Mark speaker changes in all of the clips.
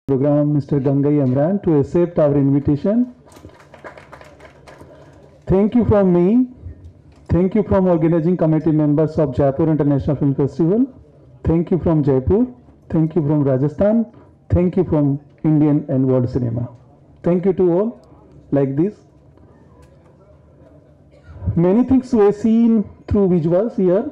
Speaker 1: program Mr. Gangai Amran to accept our invitation. Thank you from me. Thank you from organizing committee members of Jaipur International Film Festival. Thank you from Jaipur. Thank you from Rajasthan. Thank you from Indian and world cinema. Thank you to all like this. Many things were seen through visuals here.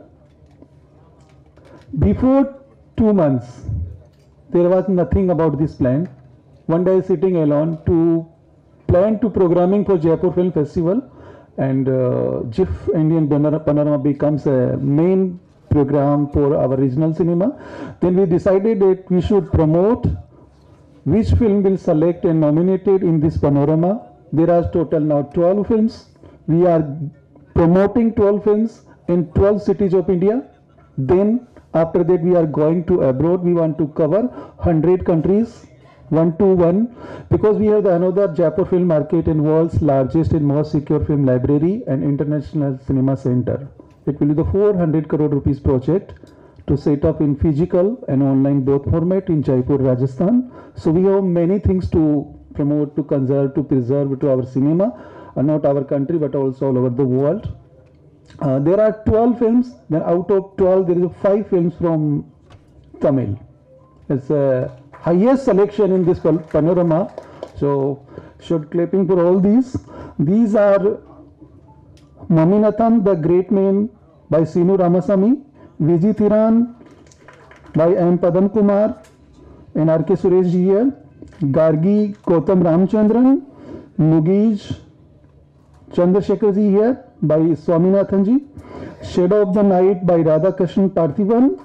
Speaker 1: Before two months, there was nothing about this plan. One day sitting alone to plan to programming for Jaipur Film Festival and uh, GIF Indian Panora- Panorama becomes a main program for our regional cinema. Then we decided that we should promote which film will select and nominated in this panorama. There are total now 12 films. We are promoting 12 films in 12 cities of India. Then after that we are going to abroad. We want to cover 100 countries one to one because we have the another Jaipur film market and world's largest and most secure film library and international cinema center. It will be the 400 crore rupees project to set up in physical and online both format in Jaipur, Rajasthan. So we have many things to promote, to conserve, to preserve to our cinema, uh, not our country but also all over the world. Uh, there are 12 films, then out of 12 there is 5 films from Tamil. It's a highest selection in this pal- panorama. So should clapping for all these. These are Maminathan, the Great Man by Sinu Ramasamy, Vijithiran by M. Padam Kumar and R.K. Suresh ji here, Gargi Gautam Ramchandran, Mugij Chandrasekhar ji here by Swaminathan ji, Shadow of the Night by Radhakrishnan Parthivan,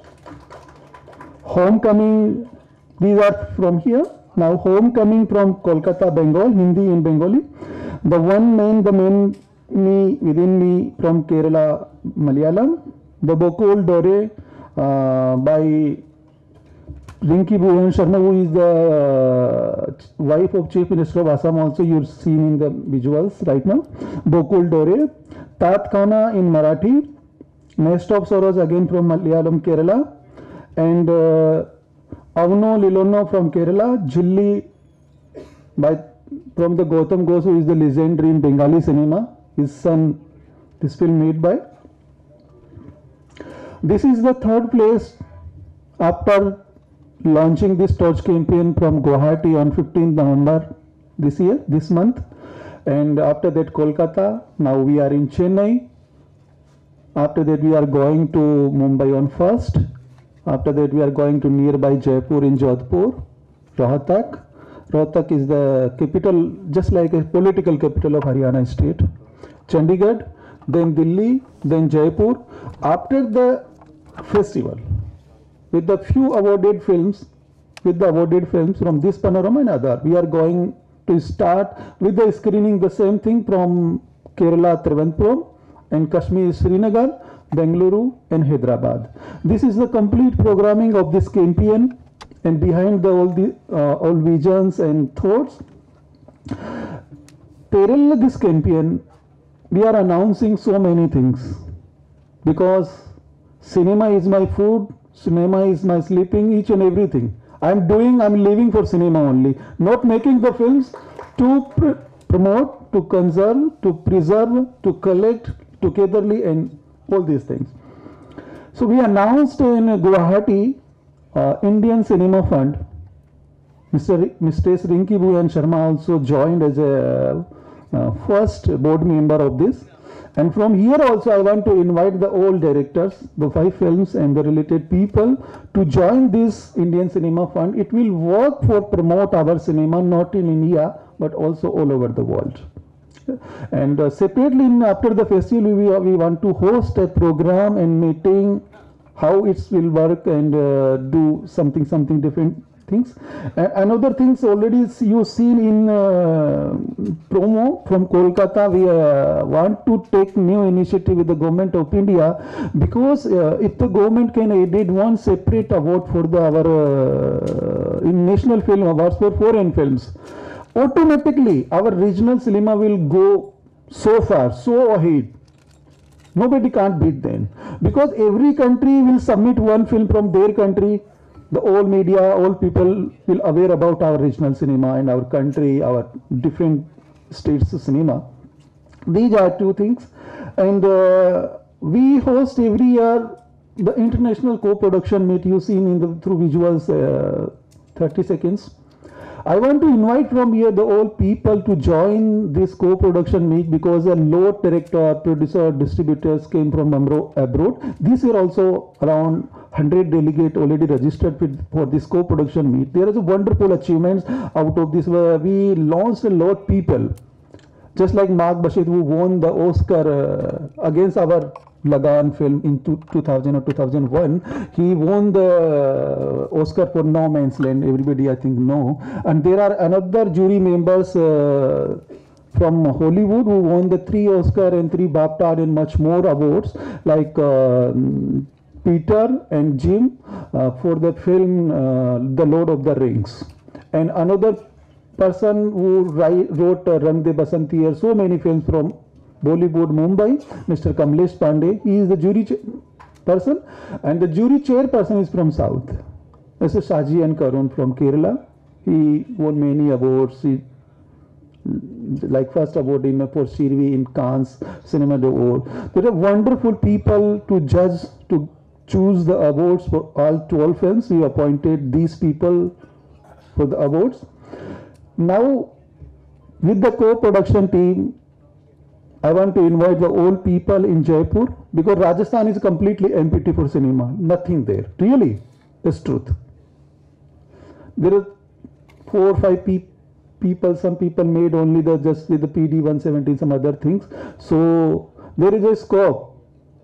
Speaker 1: Homecoming, these are from here. Now Homecoming from Kolkata, Bengal, Hindi and Bengali. The one man, the man me within me from Kerala, Malayalam. The Bokul Dore uh, by Rinki Bhuvan Sharma, who is the wife of Chief Minister of Assam, also you're seeing in the visuals right now. Bokul Dore, Tat Khana in Marathi, Nest of Sorrows again from Malayalam, Kerala, and uh, Avno Lilono from Kerala, Jilli by from the Gautam Ghosh, who is the legendary in Bengali cinema. His son, this film made by. This is the third place after launching this torch campaign from Guwahati on 15th November this year, this month. And after that, Kolkata. Now we are in Chennai. After that, we are going to Mumbai on 1st. After that, we are going to nearby Jaipur in Jodhpur, Rohtak. Rohtak is the capital, just like a political capital of Haryana state. Chandigarh, then Delhi, then Jaipur. After the festival, with the few awarded films, with the awarded films from this panorama and other, we are going to start with the screening the same thing from Kerala, Trivandrum, and Kashmir, Srinagar, Bengaluru, and Hyderabad. This is the complete programming of this campaign, and behind the all the uh, all visions and thoughts. Parallel this campaign, we are announcing so many things because cinema is my food, cinema is my sleeping, each and everything. I'm doing, I'm living for cinema only, not making the films to pr- promote, to conserve, to preserve, to collect togetherly, and all these things. So we announced in Guwahati uh, Indian Cinema Fund. Mr. Ri- Mr. Rinki Bhuyan Sharma also joined as a uh, first board member of this. And from here also I want to invite the old directors, the five films and the related people to join this Indian Cinema Fund. It will work for promote our cinema not in India but also all over the world. And uh, separately in, after the festival we, we want to host a program and meeting how it will work and uh, do something something different things A- another things already s- you seen in uh, promo from kolkata we uh, want to take new initiative with the government of india because uh, if the government can added one separate award for the our uh, in national film awards for foreign films automatically our regional cinema will go so far so ahead Nobody can't beat them because every country will submit one film from their country the all media, all people will aware about our regional cinema and our country, our different states cinema. These are two things, and uh, we host every year the international co-production meet you seen in the through visuals, uh, 30 seconds. I want to invite from here the all people to join this co-production meet because a lot director, producer, distributors came from abro- abroad. This year also around 100 delegate already registered with, for this co-production meet. There is a wonderful achievements out of this. where We launched a lot people just like Mark Bashir who won the Oscar uh, against our Lagan film in two, 2000 or 2001 he won the Oscar for No Man's Land everybody I think know and there are another jury members uh, from Hollywood who won the three Oscar and three BAFTA and much more awards like uh, Peter and Jim uh, for the film uh, The Lord of the Rings and another person who write, wrote uh, Rang De Basanti or so many films from Bollywood, Mumbai, Mr. Kamlesh Pandey. He is the jury ch- person, and the jury chairperson is from South. Mr. Shaji and Karun from Kerala. He won many awards. He, like first award in for Shirvi in Cannes Cinema d'Or. There are wonderful people to judge to choose the awards for all 12 films. We appointed these people for the awards. Now, with the co-production team, I want to invite the old people in Jaipur because Rajasthan is completely empty for cinema. Nothing there. Really, it's truth. There are four or five pe- people. Some people made only the just with the PD 117, some other things. So there is a scope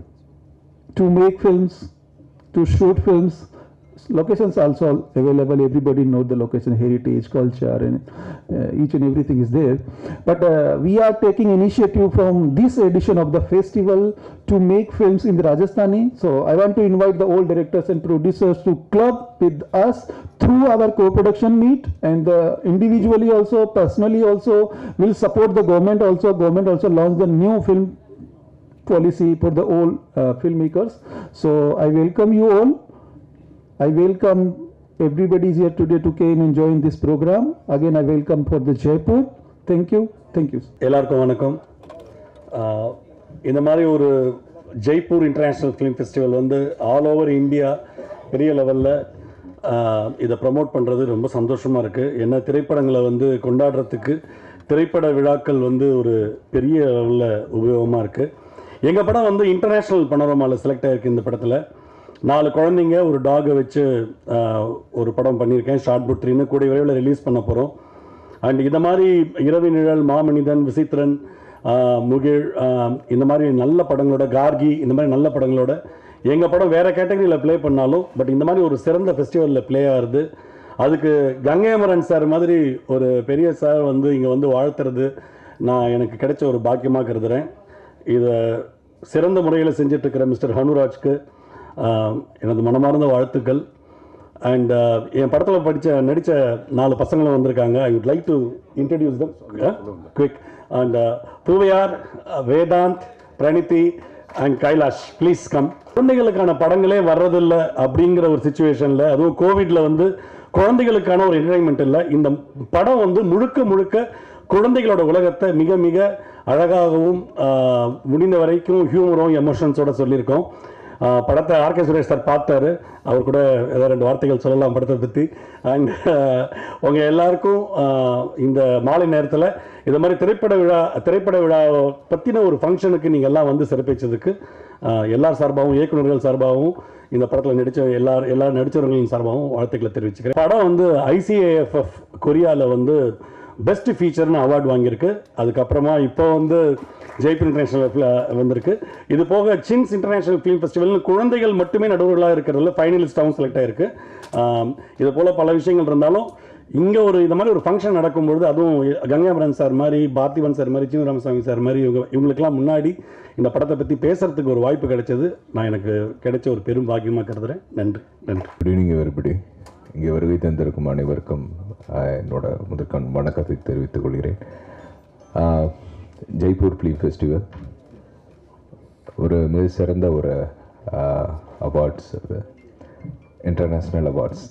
Speaker 1: to make films, to shoot films. Locations also available. Everybody know the location, heritage, culture, and uh, each and everything is there. But uh, we are taking initiative from this edition of the festival to make films in the Rajasthani. So I want to invite the old directors and producers to club with us through our co-production meet, and uh, individually also, personally also, will support the government. Also, government also launched the new film policy for the all uh, filmmakers. So I welcome you all. I welcome everybody is here today to came and join this program. Again, I welcome for the Jaipur. Thank you. Thank you.
Speaker 2: எல்லாருக்கும் வணக்கம் ஆஹ் இந்த மாதிரி ஒரு Jaipur international film festival வந்து all over India பெரிய லெவலில் இதை promote பண்ணுறது ரொம்ப சந்தோஷமாக இருக்குது என்ன திரைப்படங்களை வந்து கொண்டாடுறதுக்கு திரைப்பட விழாக்கள் வந்து ஒரு பெரிய லெவலில் உபயோகமாக இருக்குது எங்கள் படம் வந்து இன்டர்நேஷ்னல் பனோரமாவில் செலக்ட் ஆகிருக்கு இந்த படத்தில் நாலு குழந்தைங்க ஒரு டாகை வச்சு ஆஹ், ஒரு படம் பண்ணியிருக்கேன் ஷார்ட் புட்ரின்னு கூடிய விரைவில் ரிலீஸ் பண்ண போகிறோம் அண்ட் இந்த மாதிரி இரவு நிழல் மாமனிதன் விசித்திரன் ஆஹ், முகிழ் ஆஹ், இந்த மாதிரி நல்ல படங்களோட கார்கி இந்த மாதிரி நல்ல படங்களோட எங்கள் படம் வேறு கேட்டகரியில் ப்ளே பண்ணாலும் பட் இந்த மாதிரி ஒரு சிறந்த ஃபெஸ்டிவலில் ப்ளே ஆகுது அதுக்கு கங்கையமரன் சார் மாதிரி ஒரு பெரிய சார் வந்து இங்கே வந்து வாழ்த்துறது நான் எனக்கு கிடைச்ச ஒரு பாக்கியமாக கருதுகிறேன் இதை சிறந்த முறையில் செஞ்சிட்ருக்கிற மிஸ்டர் ஹனுராஜ்க்கு ஆஹ், எனது மனமார்ந்த வாழ்த்துக்கள் அண்ட் என் படத்தில் படித்த நடித்த நாலு பசங்களும் வந்திருக்காங்க I would like to introduce them quick and Poovaiyar Vedant Praniti and Kailash please come குழந்தைகளுக்கான படங்களே வர்றதில்ல அப்படிங்கிற ஒரு சுச்சுவேஷனில் அதுவும் கோவிடில் வந்து குழந்தைகளுக்கான ஒரு என்டர்டைன்மெண்ட் இல்லை இந்த படம் வந்து முழுக்க முழுக்க குழந்தைகளோட உலகத்தை மிக மிக அழகாகவும் ஆஹ், முடிந்த வரைக்கும் ஹியூமரும் எமோஷன்ஸோட சொல்லியிருக்கோம் ஆஹ் படத்தை ஆர்கே சுரேஷ் சார் பார்த்தாரு அவர் கூட ஏதோ ரெண்டு வார்த்தைகள் சொல்லலாம் படத்தை பற்றி அண்ட் உங்கள் எல்லாருக்கும் ஆஹ் இந்த மாலை நேரத்தில் இது மாதிரி திரைப்பட விழா திரைப்பட விழா பற்றின ஒரு ஃபங்க்ஷனுக்கு நீங்கள் எல்லாம் வந்து சிறப்பிச்சதுக்கு ஆஹ் எல்லார் சார்பாகவும் இயக்குனர்கள் சார்பாகவும் இந்த படத்தில் நடித்த எல்லா எல்லா நடிச்சவர்களின் சார்பாகவும் வாழ்த்துக்களை தெரிவிச்சுக்கிறேன் படம் வந்து ஐசிஏஎஃப்எஃப் கொரியாவில் வந்து பெஸ்ட் ஃபீச்சர்னு அவார்டு வாங்கியிருக்கு அதுக்கப்புறமா இப்போ வந்து ஜெய்ப்பூர் இன்டர்நேஷனல் வந்திருக்கு இது போக சின்ஸ் இன்டர்நேஷனல் ஃபிலிம் ஃபெஸ்டிவல்னு குழந்தைகள் மட்டுமே நடுவர்களாக இருக்கிறதுல ஃபைனலிஸ்டாகவும் செலக்ட் ஆயிருக்கு ஆம், இது போல் பல விஷயங்கள் இருந்தாலும் இங்கே ஒரு இந்த மாதிரி ஒரு ஃபங்க்ஷன் நடக்கும்பொழுது அதுவும் கங்காமரன் சார் மாதிரி பார்த்திபன் சார் மாதிரி சீனு ராமசாமி சார் மாதிரி இவங்க இவங்களுக்கெல்லாம் முன்னாடி இந்த படத்தை பற்றி பேசுறதுக்கு ஒரு வாய்ப்பு கிடைச்சது நான் எனக்கு கிடைச்ச ஒரு பெரும் பாக்கியமாக கருதுறேன் நன்றி நன்றி
Speaker 3: குட் ஈவினிங் everybody இங்கே வருகை தந்திருக்கும் அனைவருக்கும் ஆஹ், என்னோட முதற்கண் வணக்கத்தை தெரிவித்துக் கொள்கிறேன் ஆஹ், ஜெய்ப்பூர் ஃபிலிம் ஃபெஸ்டிவல் ஒரு மிக சிறந்த ஒரு அவார்ட்ஸ் அது இன்டர்நேஷ்னல் அவார்ட்ஸ்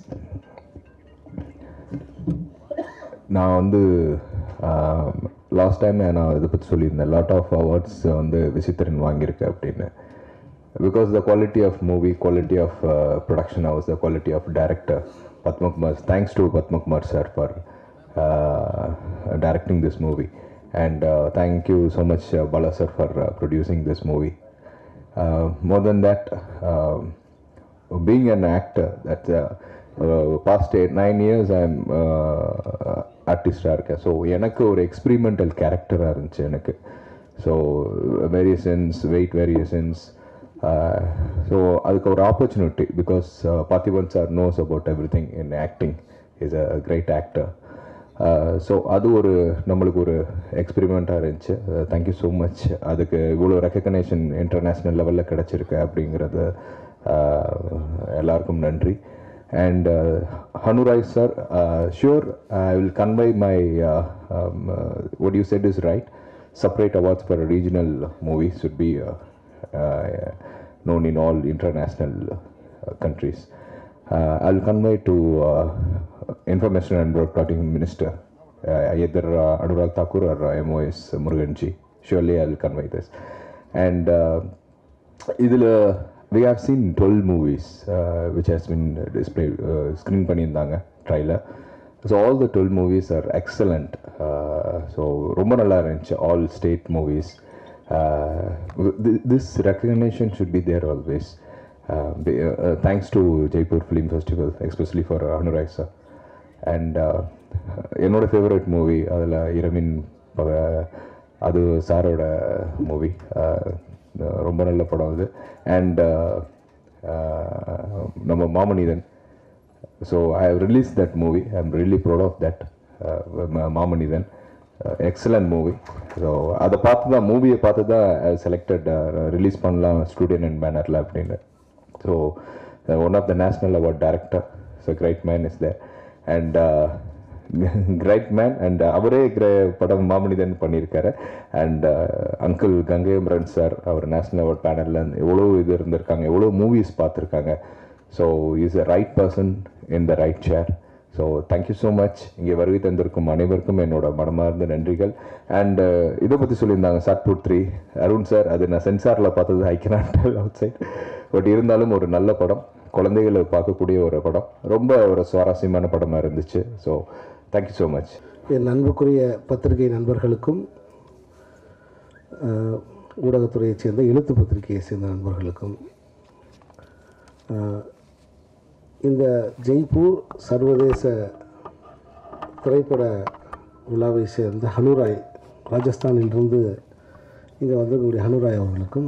Speaker 3: நான் வந்து லாஸ்ட் டைம் நான் இதை பற்றி சொல்லியிருந்தேன் லாட் ஆஃப் அவார்ட்ஸ் வந்து விசித்திரன் வாங்கியிருக்கேன் அப்படின்னு because the quality of movie quality of production house the quality of director Padmakumar thanks to Padmakumar sir for directing this movie and thank you so much Bala sir for producing this movie more then that being an actor that uh, uh, past eight nine years i'm uh, ஆர்டிஸ்டாக இருக்கேன் so எனக்கு ஒரு experimental கேரக்டராக இருந்துச்சு எனக்கு so variations weight variations so அதுக்கு ஒரு opportunity because Parthiban sir knows about everything in acting is a great actor so அது ஒரு நம்மளுக்கு ஒரு எக்ஸ்பிரிமெண்ட்டாக இருந்துச்சு தேங்க்யூ ஸோ மச் அதுக்கு இவ்வளோ ரெக்கக்னேஷன் இன்டர்நேஷ்னல் லெவலில் கிடச்சிருக்கு அப்படிங்கிறது எல்லாருக்கும் நன்றி and Hanurai sir sure I will convey my what you said is right separate awards for regional movies should be uh, uh, known in all international uh, countries uh, i'll convey to uh, information and broadcasting minister uh, either uh, anurag thakur or uh, mos muruganji surely i'll convey this and uh, இதில் we have seen 12 movies uh, which has been displayed uh, screen பண்ணியிருந்தாங்க trailer so all the twelve movies are excellent so ரொம்ப நல்லா இருந்துச்சு all state movies this recognition should be there always thanks to Jaipur film festival especially for Anurai sir and என்னோட favourite movie அதில் இரமின் பக- அது சாரோட மூவி ரொம்ப நல்ல படம் அது அண்ட் நம்ம Maamanithan so I have release that movie I am really proud of that Maamanithan excellent movie so அதை பார்த்து தான் மூவியை பார்த்து தான் செலக்டட் ரிலீஸ் பண்ணலாம் ஸ்டூடெண்ட் அண்ட் பேனரில் அப்படின்னு so one of the national award director so great man is there and great man and அவரே கிர- படம் மாமனிதன் பண்ணியிருக்காரு அண்ட் அங்கிள் கங்கையமரன் சார் அவர் நேஷ்னல் அவார்ட் பேனலில் எவ்வளோ இது இருந்திருக்காங்க எவ்வளோ மூவிஸ் பார்த்துருக்காங்க so is a right person in the right chair so thank you so much இங்கே வருகை தந்திருக்கும் அனைவருக்கும் என்னோட மனமார்ந்த நன்றிகள் அண்ட் இதை பற்றி சொல்லியிருந்தாங்க சாட்பூட் த்ரீ அருண் சார் அது நான் சென்சாரில் பார்த்தது I cannot tell outside but இருந்தாலும் ஒரு நல்ல படம் குழந்தைகளை பார்க்கக்கூடிய ஒரு படம் ரொம்ப ஒரு சுவாரஸ்யமான படமாக இருந்துச்சு ஸோ தேங்க்யூ ஸோ மச்
Speaker 4: என் அன்புக்குரிய பத்திரிகை நண்பர்களுக்கும் அஹ், ஊடகத்துறையைச் சேர்ந்த எழுத்து பத்திரிகையை சேர்ந்த நண்பர்களுக்கும் அஹ், இந்த ஜெய்ப்பூர் சர்வதேச திரைப்பட விழாவை சேர்ந்த ஹனுராய் ராஜஸ்தானிலிருந்து இங்கே வந்திருக்கக்கூடிய ஹனுராய் அவர்களுக்கும்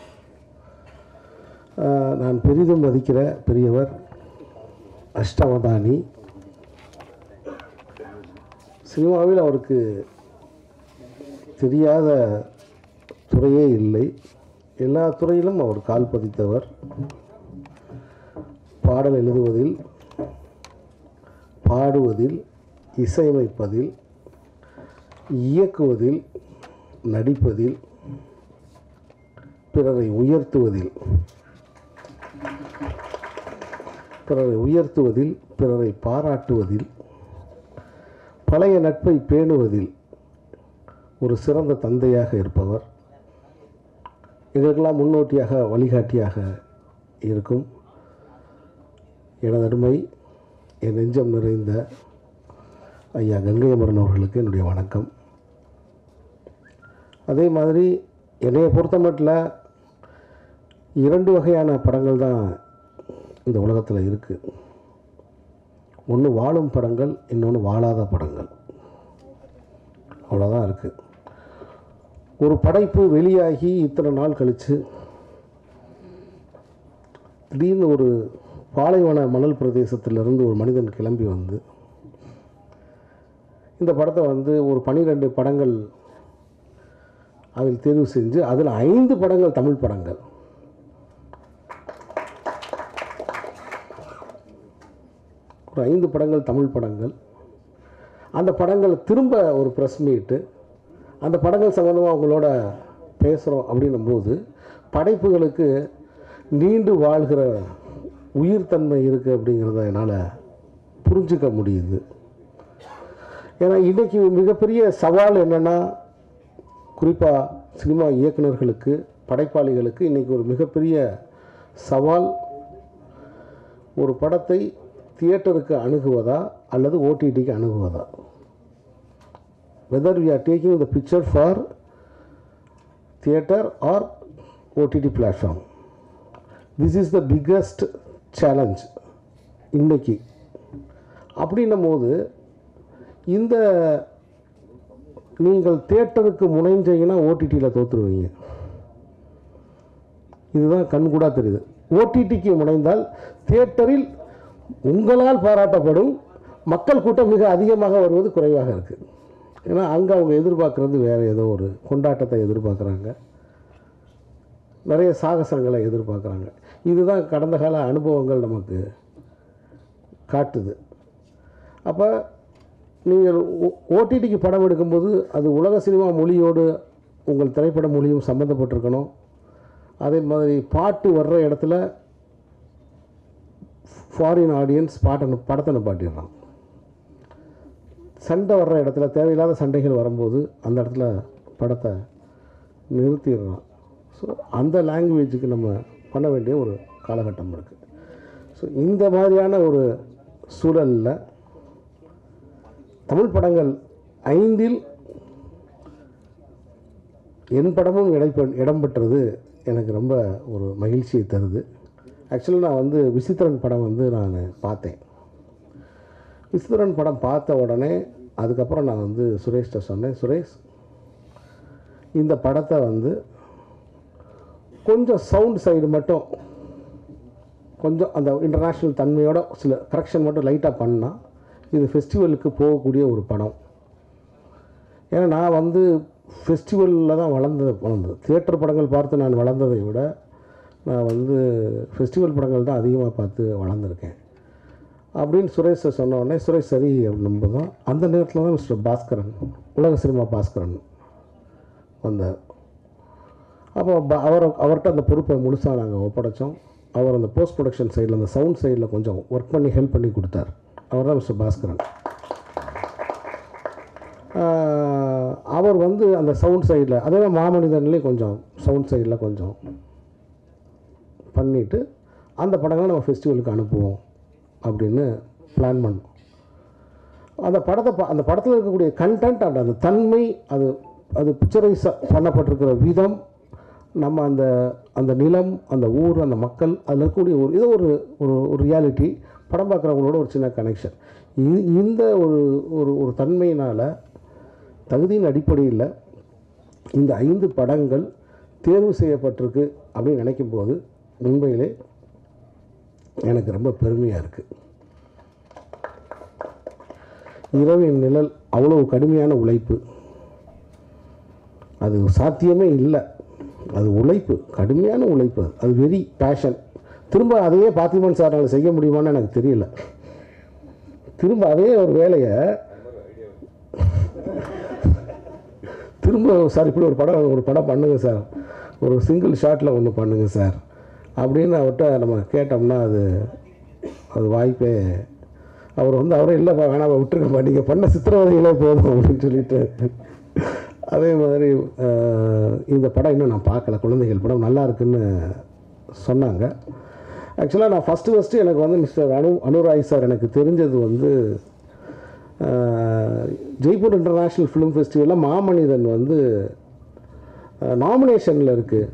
Speaker 4: அஹ், நான் பெரிதும் மதிக்கிற பெரியவர் அஷ்டவதானி சினிமாவில் அவருக்கு தெரியாத துறையே இல்லை எல்லா துறையிலும் அவர் கால் பதித்தவர் பாடல் எழுதுவதில் பாடுவதில் இசையமைப்பதில் இயக்குவதில் நடிப்பதில் பிறரை உயர்த்துவதில் பிறரை உயர்த்துவதில் பிறரை பாராட்டுவதில் பழைய நட்பை பேணுவதில் ஒரு சிறந்த தந்தையாக இருப்பவர் எங்களுக்கெல்லாம் முன்னோட்டியாக வழிகாட்டியாக இருக்கும் எனதருமை என் நெஞ்சம் நிறைந்த ஐயா கங்கையமரன் அவர்களுக்கு என்னுடைய வணக்கம் அதே மாதிரி என்னைய பொறுத்த மட்டும் இரண்டு வகையான படங்கள் தான் இந்த உலகத்தில் இருக்குது ஒன்று வாழும் படங்கள் இன்னொன்று வாழாத படங்கள் அவ்வளோதான் இருக்குது ஒரு படைப்பு வெளியாகி இத்தனை நாள் கழித்து திடீர்னு ஒரு பாலைவன மணல் பிரதேசத்திலிருந்து ஒரு மனிதன் கிளம்பி வந்து இந்த படத்தை வந்து ஒரு பனிரெண்டு படங்கள் அதில் தேர்வு செஞ்சு அதில் ஐந்து படங்கள் தமிழ் படங்கள் ஒரு ஐந்து படங்கள் தமிழ் படங்கள் அந்த படங்கள் திரும்ப ஒரு ப்ரெஸ் மீட்டு அந்த படங்கள் சம்மந்தமாக அவங்களோட பேசுகிறோம் அப்படின்னும் போது படைப்புகளுக்கு நீண்டு வாழ்கிற உயிர்த்தன்மை இருக்குது அப்படிங்கிறத என்னால் புரிஞ்சுக்க முடியுது ஏன்னா இன்றைக்கி மிகப்பெரிய சவால் என்னென்னா குறிப்பாக சினிமா இயக்குனர்களுக்கு படைப்பாளிகளுக்கு இன்றைக்கி ஒரு மிகப்பெரிய சவால் ஒரு படத்தை தியேட்டருக்கு அணுகுவதா அல்லது ஓடிடிக்கு அணுகுவதா whether we are taking the picture for theatre or OTT platform this is the biggest challenge இன்னைக்கு அப்படின்னும் போது இந்த நீங்கள் தியேட்டருக்கு முனைஞ்சீங்கன்னா ஓடிடியில் தோற்றுருவீங்க இதுதான் கண்கூடா தெரியுது ஓடிடிக்கு முனைந்தால் தியேட்டரில் உங்களால் பாராட்டப்படும் மக்கள் கூட்டம் மிக அதிகமாக வருவது குறைவாக இருக்குது ஏன்னா அங்கே அவங்க எதிர்பார்க்குறது வேறு ஏதோ ஒரு கொண்டாட்டத்தை எதிர்பார்க்குறாங்க நிறைய சாகசங்களை எதிர்பார்க்குறாங்க இதுதான் கடந்த கால அனுபவங்கள் நமக்கு காட்டுது அப்போ நீங்கள் ஓடிடிக்கு படம் எடுக்கும்போது அது உலக சினிமா மொழியோடு உங்கள் திரைப்பட மொழியும் சம்மந்தப்பட்டிருக்கணும் அதே மாதிரி பாட்டு வர்ற இடத்துல ஃபாரின் ஆடியன்ஸ் பாட்டை படத்தை நிப்பாட்டிடுறான் சண்டை வர்ற இடத்துல தேவையில்லாத சண்டைகள் வரும்போது அந்த இடத்துல படத்தை நிறுத்திடுறான் ஸோ அந்த லாங்குவேஜுக்கு நம்ம பண்ண வேண்டிய ஒரு காலகட்டம் இருக்குது ஸோ இந்த மாதிரியான ஒரு சூழலில் தமிழ் படங்கள் ஐந்தில் என் படமும் இடைப்ப இடம்பெற்றது எனக்கு ரொம்ப ஒரு மகிழ்ச்சியை தருது ஆக்சுவலி நான் வந்து விசித்திரன் படம் வந்து நான் பார்த்தேன் விசித்திரன் படம் பார்த்த உடனே அதுக்கப்புறம் நான் வந்து சுரேஷ்கிட்ட சொன்னேன் சுரேஷ் இந்த படத்தை வந்து கொஞ்சம் சவுண்ட் சைடு மட்டும் கொஞ்சம் அந்த இன்டர்நேஷ்னல் தன்மையோட சில கரெக்ஷன் மட்டும் லைட்டாக பண்ணால் இது ஃபெஸ்டிவலுக்கு போகக்கூடிய ஒரு படம் ஏன்னா நான் வந்து ஃபெஸ்டிவலில் தான் வளர்ந்தது வளர்ந்தது தியேட்டர் படங்கள் பார்த்து நான் வளர்ந்ததை விட நான் வந்து ஃபெஸ்டிவல் படங்கள் தான் அதிகமாக பார்த்து வளர்ந்துருக்கேன் அப்படின்னு சுரேஷை சொன்ன உடனே சுரேஷ் சரி அப்படின்னு தான் அந்த நேரத்தில் தான் மிஸ்டர் பாஸ்கரன் உலக சினிமா பாஸ்கரன் வந்தார் அப்போ ப- அவர் அவர்கிட்ட அந்த பொறுப்பை முழுசாக நாங்கள் ஒப்படைச்சோம் அவர் அந்த போஸ்ட் ப்ரொடக்ஷன் சைடில் அந்த சவுண்ட் சைடில் கொஞ்சம் ஒர்க் பண்ணி ஹெல்ப் பண்ணி கொடுத்தார் அவர் தான் மிஸ்டர் பாஸ்கரன் ஆஹ் அவர் வந்து அந்த சவுண்ட் சைடில் அதே மாதிரி மாமனிதன்லேயும் கொஞ்சம் சவுண்ட் சைடில் கொஞ்சம் பண்ணிவிட்டு அந்த படங்களை நம்ம ஃபெஸ்டிவலுக்கு அனுப்புவோம் அப்படின்னு பிளான் பண்ணோம் அந்த படத்தை பா- அந்த படத்தில் இருக்கக்கூடிய கண்டென்ட் அண்ட் அந்த தன்மை அது அது பிக்சரைஸ் பண்ணப்பட்டிருக்கிற விதம் நம்ம அந்த அந்த நிலம் அந்த ஊர் அந்த மக்கள் அதில் இருக்கக்கூடிய ஒரு ஏதோ ஒரு ஒரு ஒரு ரியாலிட்டி படம் பார்க்குறவங்களோட ஒரு சின்ன கனெக்ஷன் இது இந்த ஒரு ஒரு ஒரு தன்மையினால் தகுதியின் அடிப்படையில் இந்த ஐந்து படங்கள் தேர்வு செய்யப்பட்டிருக்கு அப்படின்னு நினைக்கும் போது உண்மையிலே எனக்கு ரொம்ப பெருமையாக இருக்குது இரவின் நிழல் அவ்வளவு கடுமையான உழைப்பு அது சாத்தியமே இல்லை அது உழைப்பு கடுமையான உழைப்பு அது. அது வெரி பேஷன் திரும்ப அதையே பார்த்திபன் சாரால் செய்ய முடியுமான்னு எனக்கு தெரியல திரும்ப அதே ஒரு வேலையை திரும்ப சார் இப்படி ஒரு படம் ஒரு படம் பண்ணுங்க சார் ஒரு சிங்கிள் ஷாட்டில் ஒன்று பண்ணுங்க சார் அப்படின்னு அவர்கிட்ட நம்ம கேட்டோம்னா அது அது வாய்ப்பே அவர் வந்து அவரே இல்லைப்பா வேணாம் விட்டுருக்கப்பா நீங்கள் பண்ண சித்திரவதைகளே போதும் அப்படின்னு சொல்லிட்டு அதே மாதிரி அஹ், இந்த படம் இன்னும் நான் பார்க்கல குழந்தைகள் படம் நல்லா இருக்குன்னு சொன்னாங்க ஆக்சுவலாக நான் ஃபஸ்ட்டு ஃபஸ்ட்டு எனக்கு வந்து மிஸ்டர் அனு அனுராய் சார் எனக்கு தெரிஞ்சது வந்து அஹ், ஜெய்ப்பூர் இன்டர்நேஷ்னல் ஃபிலிம் ஃபெஸ்டிவலில் மாமனிதன் வந்து நாமினேஷனில் இருக்குது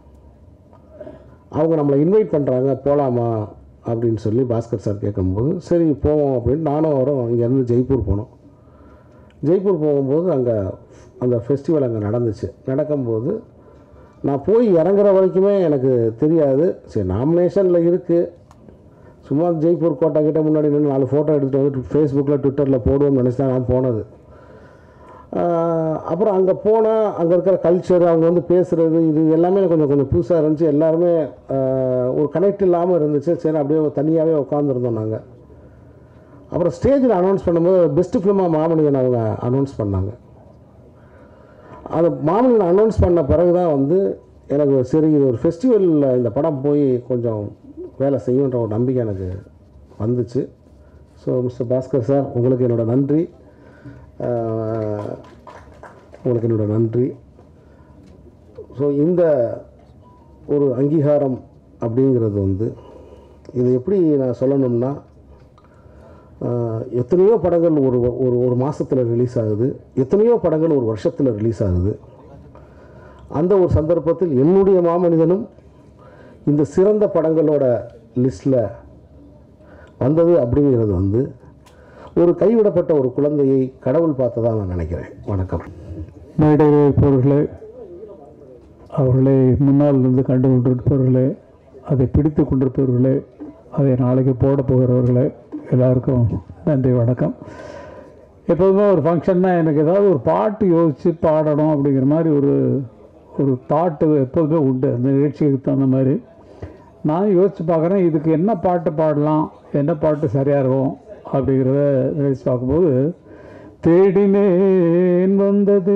Speaker 4: அவங்க நம்மளை இன்வைட் பண்ணுறாங்க போகலாமா அப்படின்னு சொல்லி பாஸ்கர் சார் கேட்கும்போது சரி போவோம் அப்படின்னு நானும் அவரும் இங்கேருந்து ஜெய்ப்பூர் போனோம் ஜெய்ப்பூர் போகும்போது அங்கே அந்த ஃபெஸ்டிவல் அங்கே நடந்துச்சு நடக்கும்போது நான் போய் இறங்குற வரைக்குமே எனக்கு தெரியாது சரி நாமினேஷனில் இருக்குது சும்மா ஜெய்ப்பூர் கோட்டை கிட்ட முன்னாடி நின்று நாலு ஃபோட்டோ எடுத்துகிட்டு வந்து ஃபேஸ்புக்கில் ட்விட்டரில் போடுவோம்னு நினச்சி தான் நான் போனது ஆஹ் அப்புறம் அங்கே போனால் அங்கே இருக்கிற கல்ச்சர் அவங்க வந்து பேசுகிறது இது எல்லாமே எனக்கு கொஞ்சம் கொஞ்சம் புதுசாக இருந்துச்சு எல்லாருமே ஆஹ் ஒரு கனெக்ட் இல்லாமல் இருந்துச்சு சரி அப்படியே தனியாகவே உட்காந்துருந்தோம் நாங்கள் அப்புறம் ஸ்டேஜில் அனௌன்ஸ் பண்ணும்போது பெஸ்ட் ஃபிலிமாக மாமனிதன் அவங்க அனௌன்ஸ் பண்ணாங்க அது மாமனிதன் அனௌன்ஸ் பண்ண பிறகு தான் வந்து எனக்கு சரி இது ஒரு ஃபெஸ்டிவலில் இந்த படம் போய் கொஞ்சம் வேலை செய்யுன்ற ஒரு நம்பிக்கை எனக்கு வந்துச்சு ஸோ மிஸ்டர் பாஸ்கர் சார் உங்களுக்கு என்னோட நன்றி ஆஹ், உங்களுக்கு என்னோட நன்றி ஸோ இந்த ஒரு அங்கீகாரம் அப்படிங்கிறது வந்து இது எப்படி நான் சொல்லணும்னா ஆஹ், எத்தனையோ படங்கள் ஒரு ஒரு ஒரு மாதத்தில் ரிலீஸ் ஆகுது எத்தனையோ படங்கள் ஒரு வருஷத்தில் ரிலீஸ் ஆகுது அந்த ஒரு சந்தர்ப்பத்தில் என்னுடைய மாமனிதனும் இந்த சிறந்த படங்களோட லிஸ்ட்டில் வந்தது அப்படிங்கிறது வந்து ஒரு கைவிடப்பட்ட ஒரு குழந்தையை கடவுள் பார்த்ததா நான் நினைக்கிறேன் வணக்கம்
Speaker 1: மேடையில் இருப்பவர்களே அவர்களை முன்னால் இருந்து கண்டு கொண்டிருப்பவர்களே அதை பிடித்து கொண்டிருப்பவர்களே அதை நாளைக்கு போட போகிறவர்களே எல்லாருக்கும் நன்றி வணக்கம் எப்போதுமே ஒரு ஃபங்க்ஷன்னா எனக்கு ஏதாவது ஒரு பாட்டு யோசித்து பாடணும் அப்படிங்கிற மாதிரி ஒரு ஒரு தாட்டு எப்போதுமே உண்டு அந்த நிகழ்ச்சிக்கு தகுந்த மாதிரி நான் யோசித்து பார்க்குறேன் இதுக்கு என்ன பாட்டு பாடலாம் என்ன பாட்டு சரியாக இருக்கும் அப்படிங்கிறத நினைச்சு பார்க்கும்போது தேடினேன் வந்தது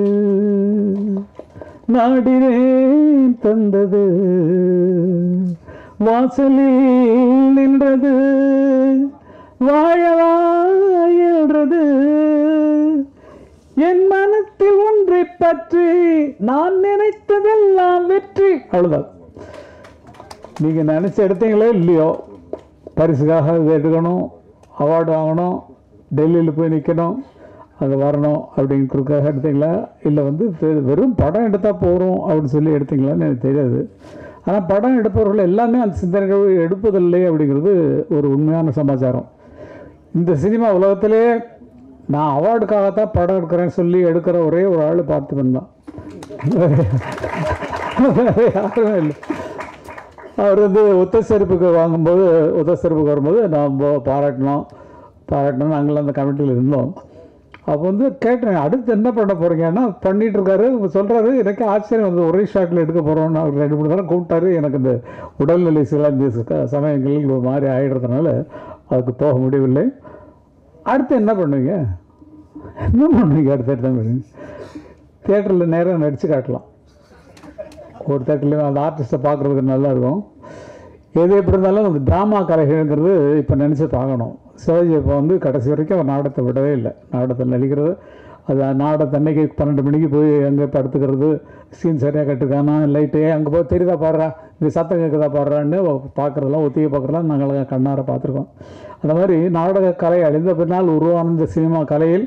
Speaker 1: நாடினேன் தந்தது வாசலில் நின்றது வாழவா என்றது என் மனத்தில் ஒன்றை பற்றி நான் நினைத்ததெல்லாம் வெற்றி அவ்வளோதான் நீங்கள் நினச்ச எடுத்தீங்களோ இல்லையோ பரிசுக்காக இது எடுக்கணும் அவார்டு வாங்கணும் டெல்லியில் போய் நிற்கணும் அங்கே வரணும் அப்படிங்கிறதுக்காக எடுத்தீங்களா இல்லை வந்து வெ- வெறும் படம் எடுத்தால் போகிறோம் அப்படின்னு சொல்லி எடுத்தீங்களான்னு எனக்கு தெரியாது ஆனால் படம் எடுப்பவர்கள் எல்லாமே அந்த சிந்தனைகள் எடுப்பதில்லை அப்படிங்கிறது ஒரு உண்மையான சமாச்சாரம் இந்த சினிமா உலகத்திலே நான் அவார்டுக்காகத்தான் படம் எடுக்கிறேன்னு சொல்லி எடுக்கிற ஒரே ஒரு ஆள் பார்த்துப்பேன் தான் வேற யாருமே இல்லை அவர் வந்து ஒத்த செருப்புக்கு வாங்கும்போது ஒத்த செருப்புக்கு வரும்போது நான் போ- பாராட்டினோம் பாராட்டினோம் நாங்களும் அந்த கமிட்டியில் இருந்தோம் அப்போ வந்து கேட்டேன் அடுத்து என்ன பண்ண போகிறீங்கன்னா பண்ணிட்டு இருக்காரு சொல்கிறாரு எனக்கு ஆச்சரியம் வந்து ஒரே ஷாட்டில் எடுக்க போகிறோம்னு அவர் ரெண்டு மூணு தடவை கூப்பிட்டாரு எனக்கு இந்த உடல்நிலை சில இந்த ச- சமயங்களில் ஒரு மாதிரி ஆகிடுறதுனால அதுக்கு போக முடியவில்லை அடுத்து என்ன பண்ணுவீங்க என்ன பண்ணுவீங்க அடுத்து என்ன பண்ணுவீங்க தியேட்டரில் நேராக நடித்து காட்டலாம் ஒரு தேட்டர்லையும் அந்த ஆர்டிஸ்ட்டை பார்க்குறதுக்கு நல்லா இருக்கும் எது எப்படி இருந்தாலும் அந்த ட்ராமா கலைகள்ங்கிறது இப்போ நினச்சி பார்க்கணும் சிவாஜி இப்போ வந்து கடைசி வரைக்கும் அவர் நாடகத்தை விடவே இல்லை நாடகத்தில் நடிக்கிறது அது நாடகத்தை அன்னைக்கு பன்னெண்டு மணிக்கு போய் அங்கே படுத்துக்கிறது சீன் சரியாக கட்டுக்கானா லைட்டு அங்கே போய் தெரியுதா பாடுறா இந்த சத்தம் கேட்குதா பாடுறான்னு பார்க்குறதெல்லாம் ஒத்திகை பார்க்குறதெல்லாம் நாங்கள் கண்ணார பார்த்துருக்கோம் அந்த மாதிரி நாடக கலை அழிந்த பின்னால் உருவான இந்த சினிமா கலையில்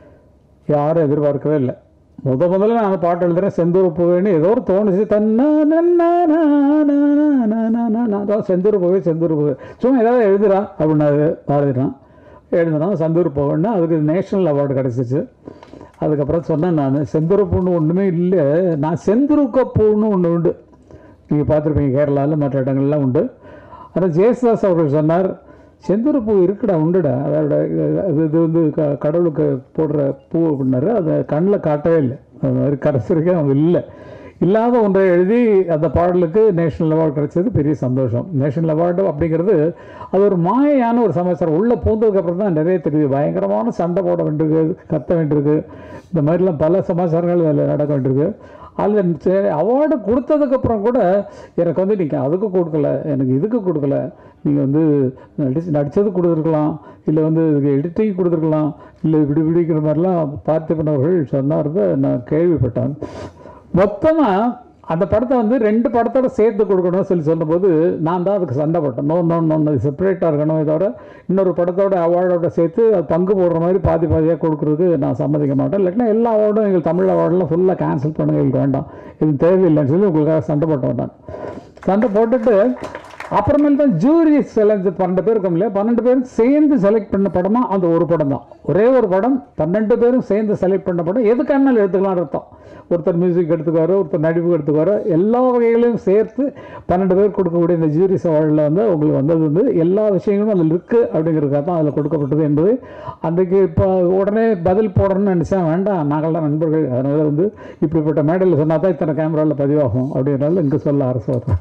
Speaker 1: யாரும் எதிர்பார்க்கவே இல்லை முத முதல்ல நான் பாட்டு எழுதுறேன் செந்தூர் பூவேன்னு ஏதோ ஒரு தோணுச்சு தன்னா நன்னா நா நா நா நா நா நா நா. அதான் செந்தூர் பூவே செந்தூர் பூவே சும்மா ஏதாவது எழுதுறா அப்படின்னாரு பாரதிரான் எழுதுனான் செந்தூர் பூவேன்னா அதுக்கு நேஷனல் அவார்டு கிடச்சிச்சு அதுக்கப்புறம் சொன்னேன் நான் செந்தூர் பூன்னு ஒன்றுமே இல்லை நான் செந்துருக்க பூன்னு ஒன்று உண்டு நீங்கள் பார்த்துருப்பீங்க கேரளாவில் மற்ற இடங்கள்லாம் உண்டு ஆனால் ஜெயசுதாஸ் அவர்கள் சொன்னார் செந்தூர பூ இருக்குடா உண்டுடா அதோட இது இது வந்து க கடவுளுக்கு போடுற பூ அப்படின்னாரு அதை கண்ணில் காட்டவே இல்லை அது மாதிரி கடைசி வரைக்கும் அவங்க இல்லை இல்லாத ஒன்றை எழுதி அந்த பாடலுக்கு நேஷனல் அவார்டு கிடைச்சது பெரிய சந்தோஷம் நேஷனல் அவார்டு அப்படிங்கிறது அது ஒரு மாயையான ஒரு சமாச்சாரம் உள்ளே பூந்ததுக்கப்புறம் தான் நிறைய தெரியுது பயங்கரமான சண்டை போட வேண்டியிருக்கு கத்த வேண்டியிருக்கு இந்த மாதிரிலாம் பல சமாச்சாரங்கள் அதில் நடக்க வேண்டியிருக்கு அதில் சரி அவார்டு கொடுத்ததுக்கப்புறம் கூட எனக்கு வந்து நீங்கள் அதுக்கு கொடுக்கல எனக்கு இதுக்கு கொடுக்கல நீங்கள் வந்து நடிச்சு நடித்தது கொடுத்துருக்கலாம் இல்லை வந்து இதுக்கு எடிட்டிங் கொடுத்துருக்கலாம் இல்லை இப்படி இப்படிங்கிற மாதிரிலாம் பார்த்திபன் அவர்கள் சொன்னார்த நான் கேள்விப்பட்டேன் மொத்தமாக அந்த படத்தை வந்து ரெண்டு படத்தோட சேர்த்து கொடுக்கணும்னு சொல்லி சொன்னபோது நான் தான் அதுக்கு சண்டை போட்டேன் நோ நோ நோ செப்பரேட்டாக இருக்கணும் இதோட இன்னொரு படத்தோட அவார்டோட சேர்த்து அது பங்கு போடுற மாதிரி பாதி பாதியாக கொடுக்குறதுக்கு நான் சம்மதிக்க மாட்டேன் இல்லாட்டினா எல்லா அவார்டும் எங்கள் தமிழ் அவார்டெலாம் ஃபுல்லாக கேன்சல் பண்ணுங்க எங்களுக்கு வேண்டாம் இது தேவையில்லைன்னு சொல்லி உங்களுக்காக சண்டை போட்டேன் நான் சண்டை போட்டுட்டு அப்புறமேல் தான் ஜூரி செலக்ட் பன்னெண்டு பேர் இருக்கோம் இல்லையா பன்னெண்டு பேரும் சேர்ந்து செலக்ட் பண்ண படமா அந்த ஒரு படம் தான் ஒரே ஒரு படம் பன்னெண்டு பேரும் சேர்ந்து செலக்ட் பண்ண படம் எதுக்கானாலும் எடுத்துக்கலாம் அர்த்தம் ஒருத்தர் மியூசிக் எடுத்துக்குவாரு ஒருத்தர் நடிப்பு எடுத்துக்குவாரு எல்லா வகைகளையும் சேர்த்து பன்னெண்டு பேர் கொடுக்கக்கூடிய இந்த ஜூரி சவாலில் வந்து உங்களுக்கு வந்தது வந்து எல்லா விஷயங்களும் அதில் இருக்குது அப்படிங்கிறதுக்காக தான் அதில் கொடுக்கப்பட்டது என்பது அன்றைக்கு இப்போ உடனே பதில் போடணும்னு நினச்சேன் வேண்டாம் நாங்கள்லாம் நண்பர்கள் அதனால வந்து இப்படிப்பட்ட மேடையில் சொன்னா தான் இத்தனை கேமராவில் பதிவாகும் அப்படிங்கிறனால இங்கே சொல்ல அரசு வரும்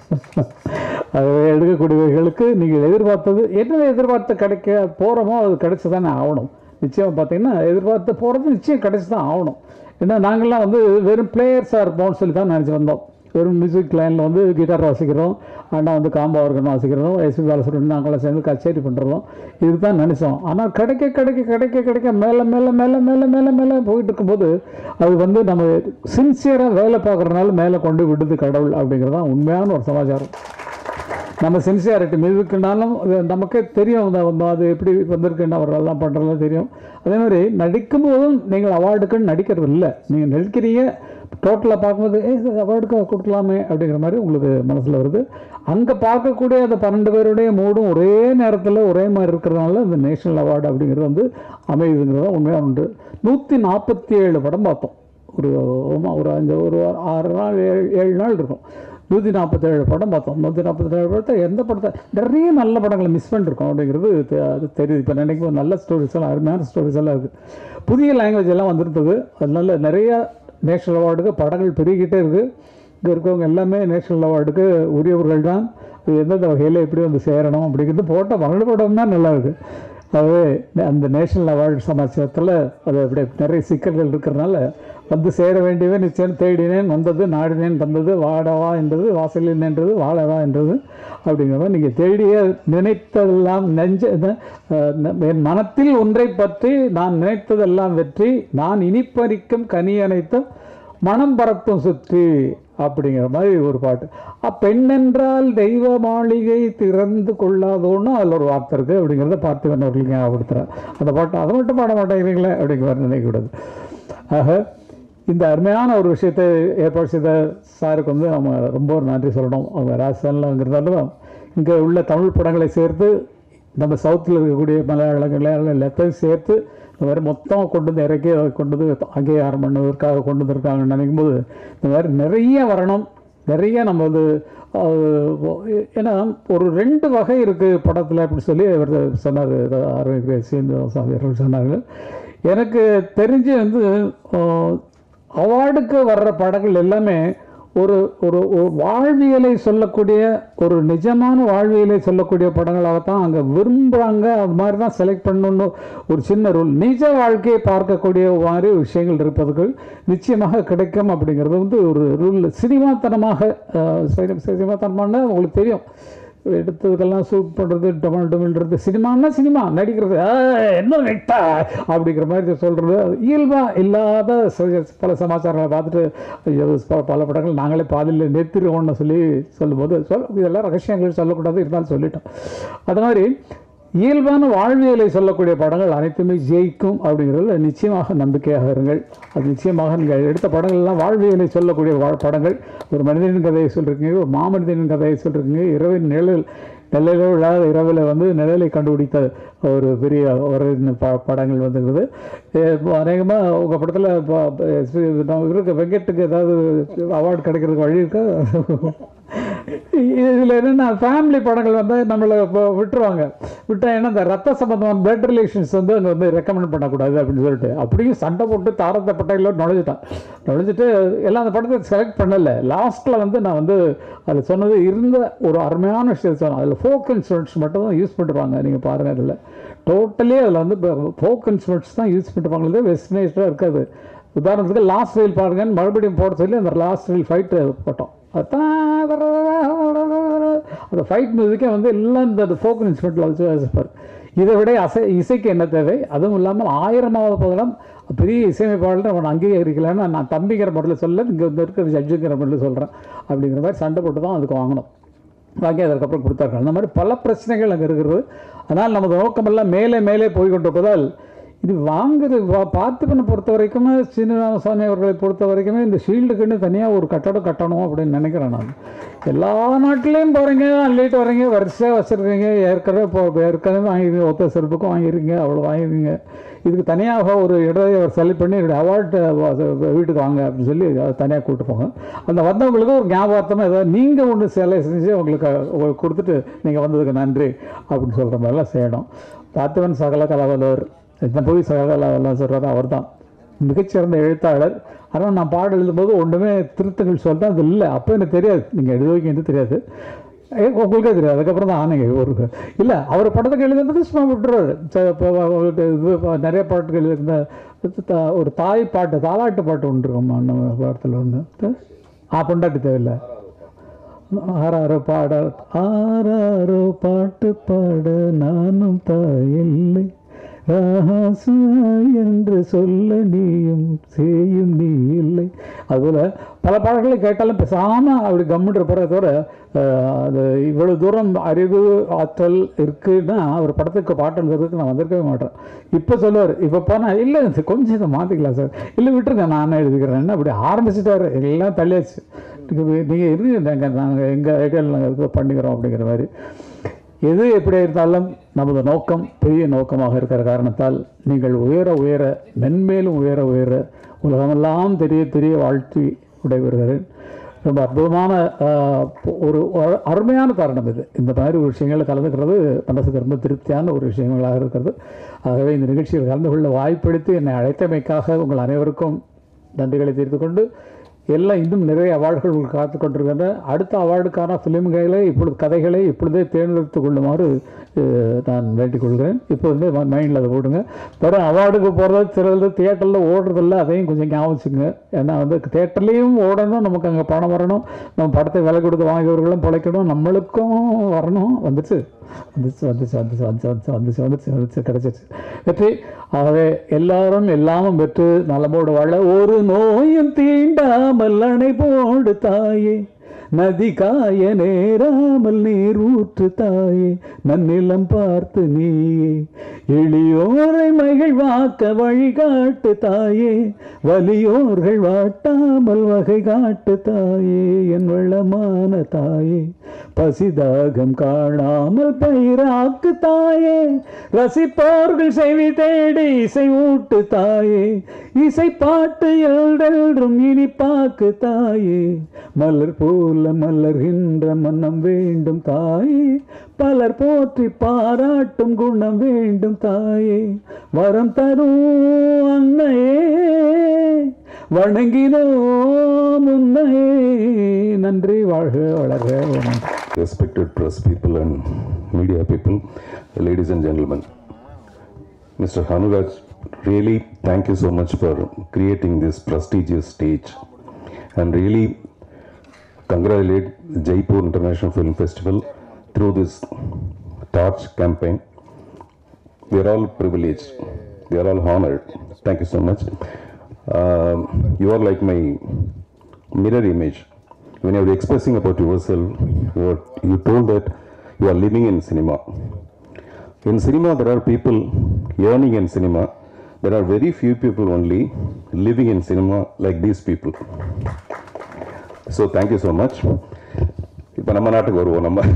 Speaker 1: ஆகவே எடுக்கக்கூடியவர்களுக்கு நீங்கள் எதிர்பார்த்தது என்ன எதிர்பார்த்து கிடைக்க போகிறோமோ அது கிடைச்சி தானே ஆகணும் நிச்சயம் பார்த்தீங்கன்னா எதிர்பார்த்து போகிறது நிச்சயம் கிடைச்சி தான் ஆகணும் ஏன்னா நாங்கள்லாம் வந்து வெறும் பிளேயர்ஸாக இருப்போம்னு சொல்லி தான் நினச்சி வந்தோம் வெறும் மியூசிக் லைனில் வந்து கிட்டார் வாசிக்கிறோம் அண்ணா வந்து காம்பா ஆர்கன் வாசிக்கிறோம் எஸ்பி பாலசுப்ரமணியம் நாங்களாம் சேர்ந்து கச்சேரி பண்ணுறோம் இதுக்கு தான் நினச்சோம் ஆனால் கிடைக்க கிடைக்க கிடைக்க கிடைக்க மேலே மேலே மேலே மேலே மேலே மேலே போயிட்டு இருக்கும்போது அது வந்து நம்ம சின்சியராக வேலை பார்க்குறதுனால மேலே கொண்டு விடுது கடவுள் அப்படிங்கிறது தான் உண்மையான ஒரு சமாச்சாரம் நம்ம சின்சியாரிட்டி மியூசிக்குனாலும் அது நமக்கே தெரியும் அந்த- அந்த அது எப்படி வந்திருக்குன்னு அவரெல்லாம் பண்ணுறதுலாம் தெரியும் அதே மாதிரி நடிக்கும் போதும் நீங்கள் அவார்டுக்குன்னு நடிக்கிறது இல்லை நீங்கள் நடிக்கிறீங்க டோட்டலாக பார்க்கும்போது ஏ அவார்டுக்கு கொடுக்கலாமே அப்படிங்கிற மாதிரி உங்களுக்கு மனசில் வருது அங்கே பார்க்கக்கூடிய அந்த பன்னெண்டு பேருடைய மூடும் ஒரே நேரத்தில் ஒரே மாதிரி இருக்கிறதுனால இந்த நேஷனல் அவார்டு அப்படிங்கிறது வந்து அமையுதுங்கிறது தான் உண்மையாக உண்டு நூற்றி நாற்பத்தி ஏழு படம் பார்த்தோம் ஒரு ஆமா, ஒரு அஞ்சு ஒரு ஆறு நாள் ஏழு ஏழு நாள் இருக்கும் நூற்றி நாற்பத்தேழு படம் பார்த்தோம் நூற்றி நாற்பத்தேழு படத்தை எந்த படத்தை நிறைய நல்ல படங்களை மிஸ் பண்ணிருக்கோம் அப்படிங்கிறது தெ- அது தெரியுது இப்போ நினைக்கும் போது நல்ல ஸ்டோரிஸ் எல்லாம் அருமையான ஸ்டோரிஸ் எல்லாம் இருக்குது புதிய லாங்குவேஜ் எல்லாம் வந்திருந்தது அதனால நிறைய நேஷனல் அவார்டுக்கு படங்கள் பெருகிட்டே இருக்குது இங்கே இருக்கவங்க எல்லாமே நேஷனல் அவார்டுக்கு உரியவர்கள் தான் இது எந்தெந்த வகையில் எப்படி வந்து சேரணும் அப்படிங்கிறது போட்ட மகள படம் தான் நல்லா இருக்குது ஆகவே அந்த நேஷனல் அவார்டு சமாச்சாரத்தில் அது அப்படி நிறைய சிக்கல்கள் இருக்கிறதுனால வந்து சேர வேண்டியவே நிச்சயம் தேடினேன் வந்தது நாடினேன் தந்தது வாடவா என்றது வாசலில் நின்றது வாழவா என்றது அப்படிங்கிறத நீங்கள் தேடிய நினைத்ததெல்லாம் நெஞ்ச அஹ், என் மனத்தில் ஒன்றை பற்றி நான் நினைத்ததெல்லாம் வெற்றி நான் இனிப்பறிக்கும் கனி அனைத்தும் மனம் பரப்பும் சுற்றி அப்படிங்கிற மாதிரி ஒரு பாட்டு அ, பெண் என்றால் தெய்வ மாளிகை திறந்து கொள்ளாதோன்னு அதில் ஒரு வார்த்தை இருக்குது அப்படிங்கிறத பார்த்திபன் அவர்களுக்கு ஞாபகப்படுத்துகிறேன் அந்த பாட்டு அதை மட்டும் பாட மாட்டேங்கிறீங்களே அப்படிங்கிற மாதிரி நினைக்கக்கூடாது ஆக இந்த அருமையான ஒரு விஷயத்தை ஏற்பாடு செய்த சாருக்கு வந்து நம்ம ரொம்ப ஒரு நன்றி சொல்லணும் அவங்க ராஜஸ்தான்லங்கிறதாலும் இங்கே உள்ள தமிழ் படங்களை சேர்த்து நம்ம சவுத்தில் இருக்கக்கூடிய மலையாள மலையாளம் எல்லாத்தையும் சேர்த்து இந்த மாதிரி மொத்தம் கொண்டு வந்து இறக்கி அதை கொண்டு வந்து அங்கீகாரம் பண்ணுவதற்காக கொண்டு வந்திருக்காங்கன்னு நினைக்கும் போது இந்த மாதிரி நிறைய வரணும் நிறைய நம்ம வந்து அஹ், ஏன்னா ஒரு ரெண்டு வகை இருக்குது படத்தில் அப்படி சொல்லி அவர் சொன்னார் ஆரோக்கிய சீனிவாசாமி அவர்கள் சொன்னார்கள் எனக்கு தெரிஞ்சு வந்து அஹ், அவார்டுக்கு வர்ற படங்கள் எல்லாமே ஒரு ஒரு ஒரு வாழ்வியலை சொல்லக்கூடிய ஒரு நிஜமான வாழ்வியலை சொல்லக்கூடிய படங்களாகத்தான் அங்கே விரும்புகிறாங்க அது மாதிரி தான் செலக்ட் பண்ணணும்னு ஒரு சின்ன ரூல் நிஜ வாழ்க்கையை பார்க்கக்கூடிய மாதிரி விஷயங்கள் இருப்பதுக்கு நிச்சயமாக கிடைக்கும் அப்படிங்கிறது வந்து ஒரு ரூல் சினிமாத்தனமாக அஹ், சினி- சினிமாத்தனமான உங்களுக்கு தெரியும் எடுத்ததுக்கெல்லாம் சூட் பண்ணுறது டொமல் டொமில்றது சினிமான்னா சினிமா நடிக்கிறது "ஆ, என்ன நடித்தா அப்படிங்கிற மாதிரி சொல்கிறது இயல்பாக இல்லாத சில- பல சமாச்சாரங்களை பார்த்துட்டு ஐயோ, ப- பல படங்கள் நாங்களே பாதியில் நிறுத்திடுவோம்னு சொல்லி சொல்லும்போது சொல் இதெல்லாம் ரகசியங்கள் சொல்லக்கூடாது இருந்தாலும் சொல்லிட்டோம் அது மாதிரி இயல்பான வாழ்வியலை சொல்லக்கூடிய படங்கள் அனைத்துமே ஜெயிக்கும் அப்படிங்கிறதுல நிச்சயமாக நம்பிக்கையாக இருங்கள் அது நிச்சயமாக நீங்கள் எடுத்த படங்கள் எல்லாம் வாழ்வியலை சொல்லக்கூடிய வா- படங்கள் ஒரு மனிதனின் கதையை சொல்லிருக்கீங்க ஒரு மாமனிதனின் கதையை சொல்லிருக்கீங்க இரவின் நிழல் நிழலில் விழாத இரவில் வந்து நிழலை கண்டுபிடித்த ஒரு பெரிய ஒரு ப படங்கள் வந்துருக்குது அநேகமாக உங்கள் படத்தில் இருக்க வெங்கட்டுக்கு ஏதாவது அவார்டு கிடைக்கிறதுக்கு வழி இருக்கா இதில் என்னென்னா ஃபேமிலி படங்கள் வந்து நம்மளை இப்போ விட்டுருவாங்க விட்டா ஏன்னா இந்த ரத்த சம்பந்தமான பிளட் ரிலேஷன்ஸ் வந்து அங்கே வந்து ரெக்கமெண்ட் பண்ணக்கூடாது அப்படின்னு சொல்லிட்டு அப்படியும் சண்டை போட்டு தாரத்த பட்டையில் நுழைஞ்சிட்டான் நுழைஞ்சிட்டு எல்லாம் அந்த படத்தை செலக்ட் பண்ணலை லாஸ்ட்டில் வந்து நான் வந்து அது சொன்னது இருந்த ஒரு அருமையான விஷயத்தை சொன்னேன் அதில் ஃபோக் இன்ஸ்ட்ருமெண்ட்ஸ் மட்டும் தான் யூஸ் பண்ணுறாங்க நீங்கள் பாருங்கள் அதில் டோட்டலி அதில் வந்து ஃபோக் இன்ஸ்ட்ருமெண்ட்ஸ் தான் யூஸ் பண்ணுறாங்களே வெஸ்டர்னைஸ்டாக இருக்காது உதாரணத்துக்கு லாஸ்ட் ரீல் பாருங்கன்னு மறுபடியும் போட சொல்லி அந்த லாஸ்ட் ரீல் ஃபைட்டு போட்டோம் அதான் அந்த ஃபைட் மியூசிக்கே வந்து எல்லாம் இந்த ஃபோக் இன்ஸ்ட்ருமெண்ட்டில் வச்சு வாசிப்பார் இதை விட அசை இசைக்கு என்ன தேவை அதுவும் இல்லாமல் ஆயிரமாவது பகலம் பெரிய இசையமைப்பாளர் அவன் அங்கீகரிக்கலைன்னு நான் தம்பிங்கிற முறையில் சொல்ல இங்கே வந்து இருக்கிற ஜட்ஜுங்கிற முறையில் சொல்கிறேன் அப்படிங்கிற மாதிரி சண்டை போட்டு தான் அதுக்கு வாங்கணும் வாங்கி அதுக்கப்புறம் கொடுத்தார்கள் அந்த மாதிரி பல பிரச்சனைகள் அங்கே இருக்கிறது அதனால் நமது நோக்கமெல்லாம் மேலே மேலே போய் கொண்டிருப்பதால் இது வாங்குறது வா- பார்த்திபனை பொறுத்த வரைக்குமே சீனிவாசாமி அவர்களை பொறுத்த வரைக்குமே இந்த ஷீல்டுக்குன்னு தனியாக ஒரு கட்டடம் கட்டணும் அப்படின்னு நினைக்கிறேன் நான் எல்லா நாட்டிலையும் போகிறீங்க அள்ளிட்டு வர்றீங்க வரிசையாக வச்சுருக்கீங்க ஏற்கனவே இப்போ ஏற்கனவே வாங்கிருக்கீங்க ஒத்த செருப்புக்கும் வாங்கியிருக்கீங்க அவ்வளோ வாங்கிருக்கீங்க இதுக்கு தனியாக ஒரு இடத்தை அவர் செலக்ட் பண்ணி என்னுடைய அவார்டு வீட்டுக்கு வாங்க அப்படின்னு சொல்லி அதை தனியாக கூப்பிட்டு போங்க அந்த வந்தவங்களுக்கு ஒரு ஞாபகார்த்தமாக ஏதாவது நீங்கள் ஒன்று சிலை செஞ்சு உங்களுக்கு உங்களுக்கு கொடுத்துட்டு நீங்கள் வந்ததுக்கு நன்றி அப்படின்னு சொல்கிற மாதிரிலாம் செய்யணும் பார்த்திபன் சகல கலாவல்லவர் இந்த போய் சகல கலாவல்லவர் சொல்கிறாரு அவர் தான் மிகச்சிறந்த எழுத்தாளர் ஆனால் நான் பாடம் எழுதும்போது ஒன்றுமே திருத்தங்கள் சொல்லிட்டேன் அது இல்லை அப்போ எனக்கு தெரியாது நீங்கள் எழுத வைக்கிறது தெரியாது ஏ, உங்களுக்கே தெரியாது அதுக்கப்புறம் தான் ஆனீங்க ஒரு இல்லை அவர் படத்துக்கு எழுதுறது சும்மா விட்டுருவாரு ச- இப்போ அவர்கிட்ட இது இப்போ நிறைய பாட்டுகள் எழுதியிருந்த த- ஒரு தாய் பாட்டு தாலாட்டு பாட்டு ஒன்று இருக்குமா நம்ம படத்தில் ஒன்று ஆ பொண்டாட்டி தேவையில்லை ஆறாரோ பாட ஆறாரோ பாட்டு பாட நானும் தாயில்லை ராசா என்று சொல்ல நீயும் செய்யும் நீ இல்லை அதுபோல் பல பாடல்களை கேட்டாலும் பேசாமல் அப்படி கம்முன்ற போகிறத தவிர அஹ், அது இவ்வளோ தூரம் அறிவு ஆற்றல் இருக்குன்னா அவர் படத்துக்கு பாட்டுங்கிறதுக்கு நான் வந்திருக்கவே மாட்டேன் இப்போ சொல்லுவார் இப்போ போனால் இல்லை இது கொஞ்சம் இதை மாற்றிக்கலாம் சார் இல்லை விட்டுருங்க நானே எழுதிக்கிறேன் என்ன அப்படி ஆரம்பிச்சிட்டாரு எல்லாம் தள்ளியாச்சு நீங்கள் இருங்க நாங்கள் நாங்கள் எங்கள் ஐடியாவில் நாங்கள் இது பண்ணிக்கிறோம் அப்படிங்கிற மாதிரி எது எப்படி இருந்தாலும் நமது நோக்கம் பெரிய நோக்கமாக இருக்கிற காரணத்தால் நீங்கள் உயர உயர மென்மேலும் உயர உயர உலகமெல்லாம் தெரிய தெரிய வாழ்த்தி விடைபெறுகிறேன் ரொம்ப அற்புதமான ஆஹ், ஒரு ஒரு அருமையான காரணம் இது இந்த மாதிரி ஒரு விஷயங்களில் கலந்துக்கிறது மனசுக்கு ரொம்ப திருப்தியான ஒரு விஷயங்களாக இருக்கிறது ஆகவே இந்த நிகழ்ச்சியில் கலந்து கொள்ள வாய்ப்பளித்து என்னை அழைத்தமைக்காக உங்கள் அனைவருக்கும் நன்றிகளை தெரிவித்து கொண்டு எல்லாம் இன்னும் நிறைய அவார்டுகள் காத்து கொண்டிருக்கின்றன அடுத்த அவார்டுக்கான ஃபிலிம்களை இப்பொழுது கதைகளை இப்பொழுதே தேர்ந்தெடுத்து கொள்ளுமாறு அஹ், நான் வேண்டிக் கொள்கிறேன் இப்போ வந்து மைண்டில் அதை போடுங்க வெறும் அவார்டுக்கு போகிறது சிலது தியேட்டரில் ஓடுறதில்ல அதையும் கொஞ்சம் ஞாபகம் வச்சுங்க ஏன்னா வந்து தேட்டர்லேயும் ஓடணும் நமக்கு அங்கே பணம் வரணும் நம்ம படத்தை விலை கொடுத்து வாங்கியவர்களும் பிழைக்கணும் நம்மளுக்கும் வரணும் வந்துச்சு வந்துச்சு வந்துச்சு வந்துச்சு வந்துச்சு வந்துச்சு வந்துச்சு வந்துச்சு வந்துச்சு கிடைச்சிச்சு வெற்றி ஆகவே எல்லாரும் எல்லாமும் பெற்று நலமோடு வாழ ஒரு நோயும் தீண்டாமல் அணை போடு தாயே நதி காய நேராமல் நீர் ஊற்று தாயே நன்னிலம் பார்த்து நீயே எளியோரை மகிழ்வாக்க வழிகாட்டு தாயே வலியோர்கள் வாட்டாமல் வகை காட்டு தாயே என் வளமான தாயே பசிதாகம் காணாமல் பயிராக்கு தாயே ரசிப்போர்கள் செவி தேடி இசை ஊட்டு தாயே இசை பாட்டு எல்லென்றும் இனிப்பாக்கு தாயே மலர் போல மலர்கின்ற மனம் வேண்டும் தாயே பலர் போற்றி பாராட்டும் குணம் வேண்டும் தாயே வரம் தரும் அன்னையே வணங்கினோம் உன்னையே நன்றி வாழ்க வளர்க நன்றி
Speaker 3: respected press people and media people, ladies and gentlemen. Mr. Hanuraj, really thank you so much for creating this prestigious stage and really congratulate Jaipur International Film Festival through this torch campaign. We are all privileged. We are all honored. Thank you so much. Um, you are like my mirror image. When you were expressing about yourself, you, were, you told that you are living in cinema. In cinema, there are people yearning in cinema. There are very few people only living in cinema like these people. So thank you so much இப்போ நம்ம நாட்டுக்கு வருவோம் நம்ம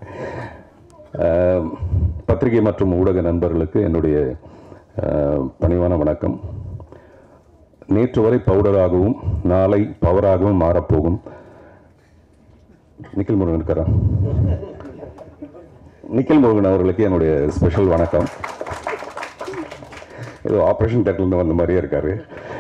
Speaker 3: ஆம், பத்திரிகை மற்றும் ஊடக நண்பர்களுக்கு என்னுடைய ஆ, பணிவான வணக்கம் நேற்று வரை பவுடராகவும் நாளை பவராகவும் மாறப்போகும் நிக்கில் முருகன் இருக்காரா நிக்கில் முருகன் அவர்களுக்கு என்னுடைய ஸ்பெஷல் வணக்கம் ஏதோ ஆப்ரேஷன் தேட்டர்லேருந்து வந்த மாதிரியே இருக்காரு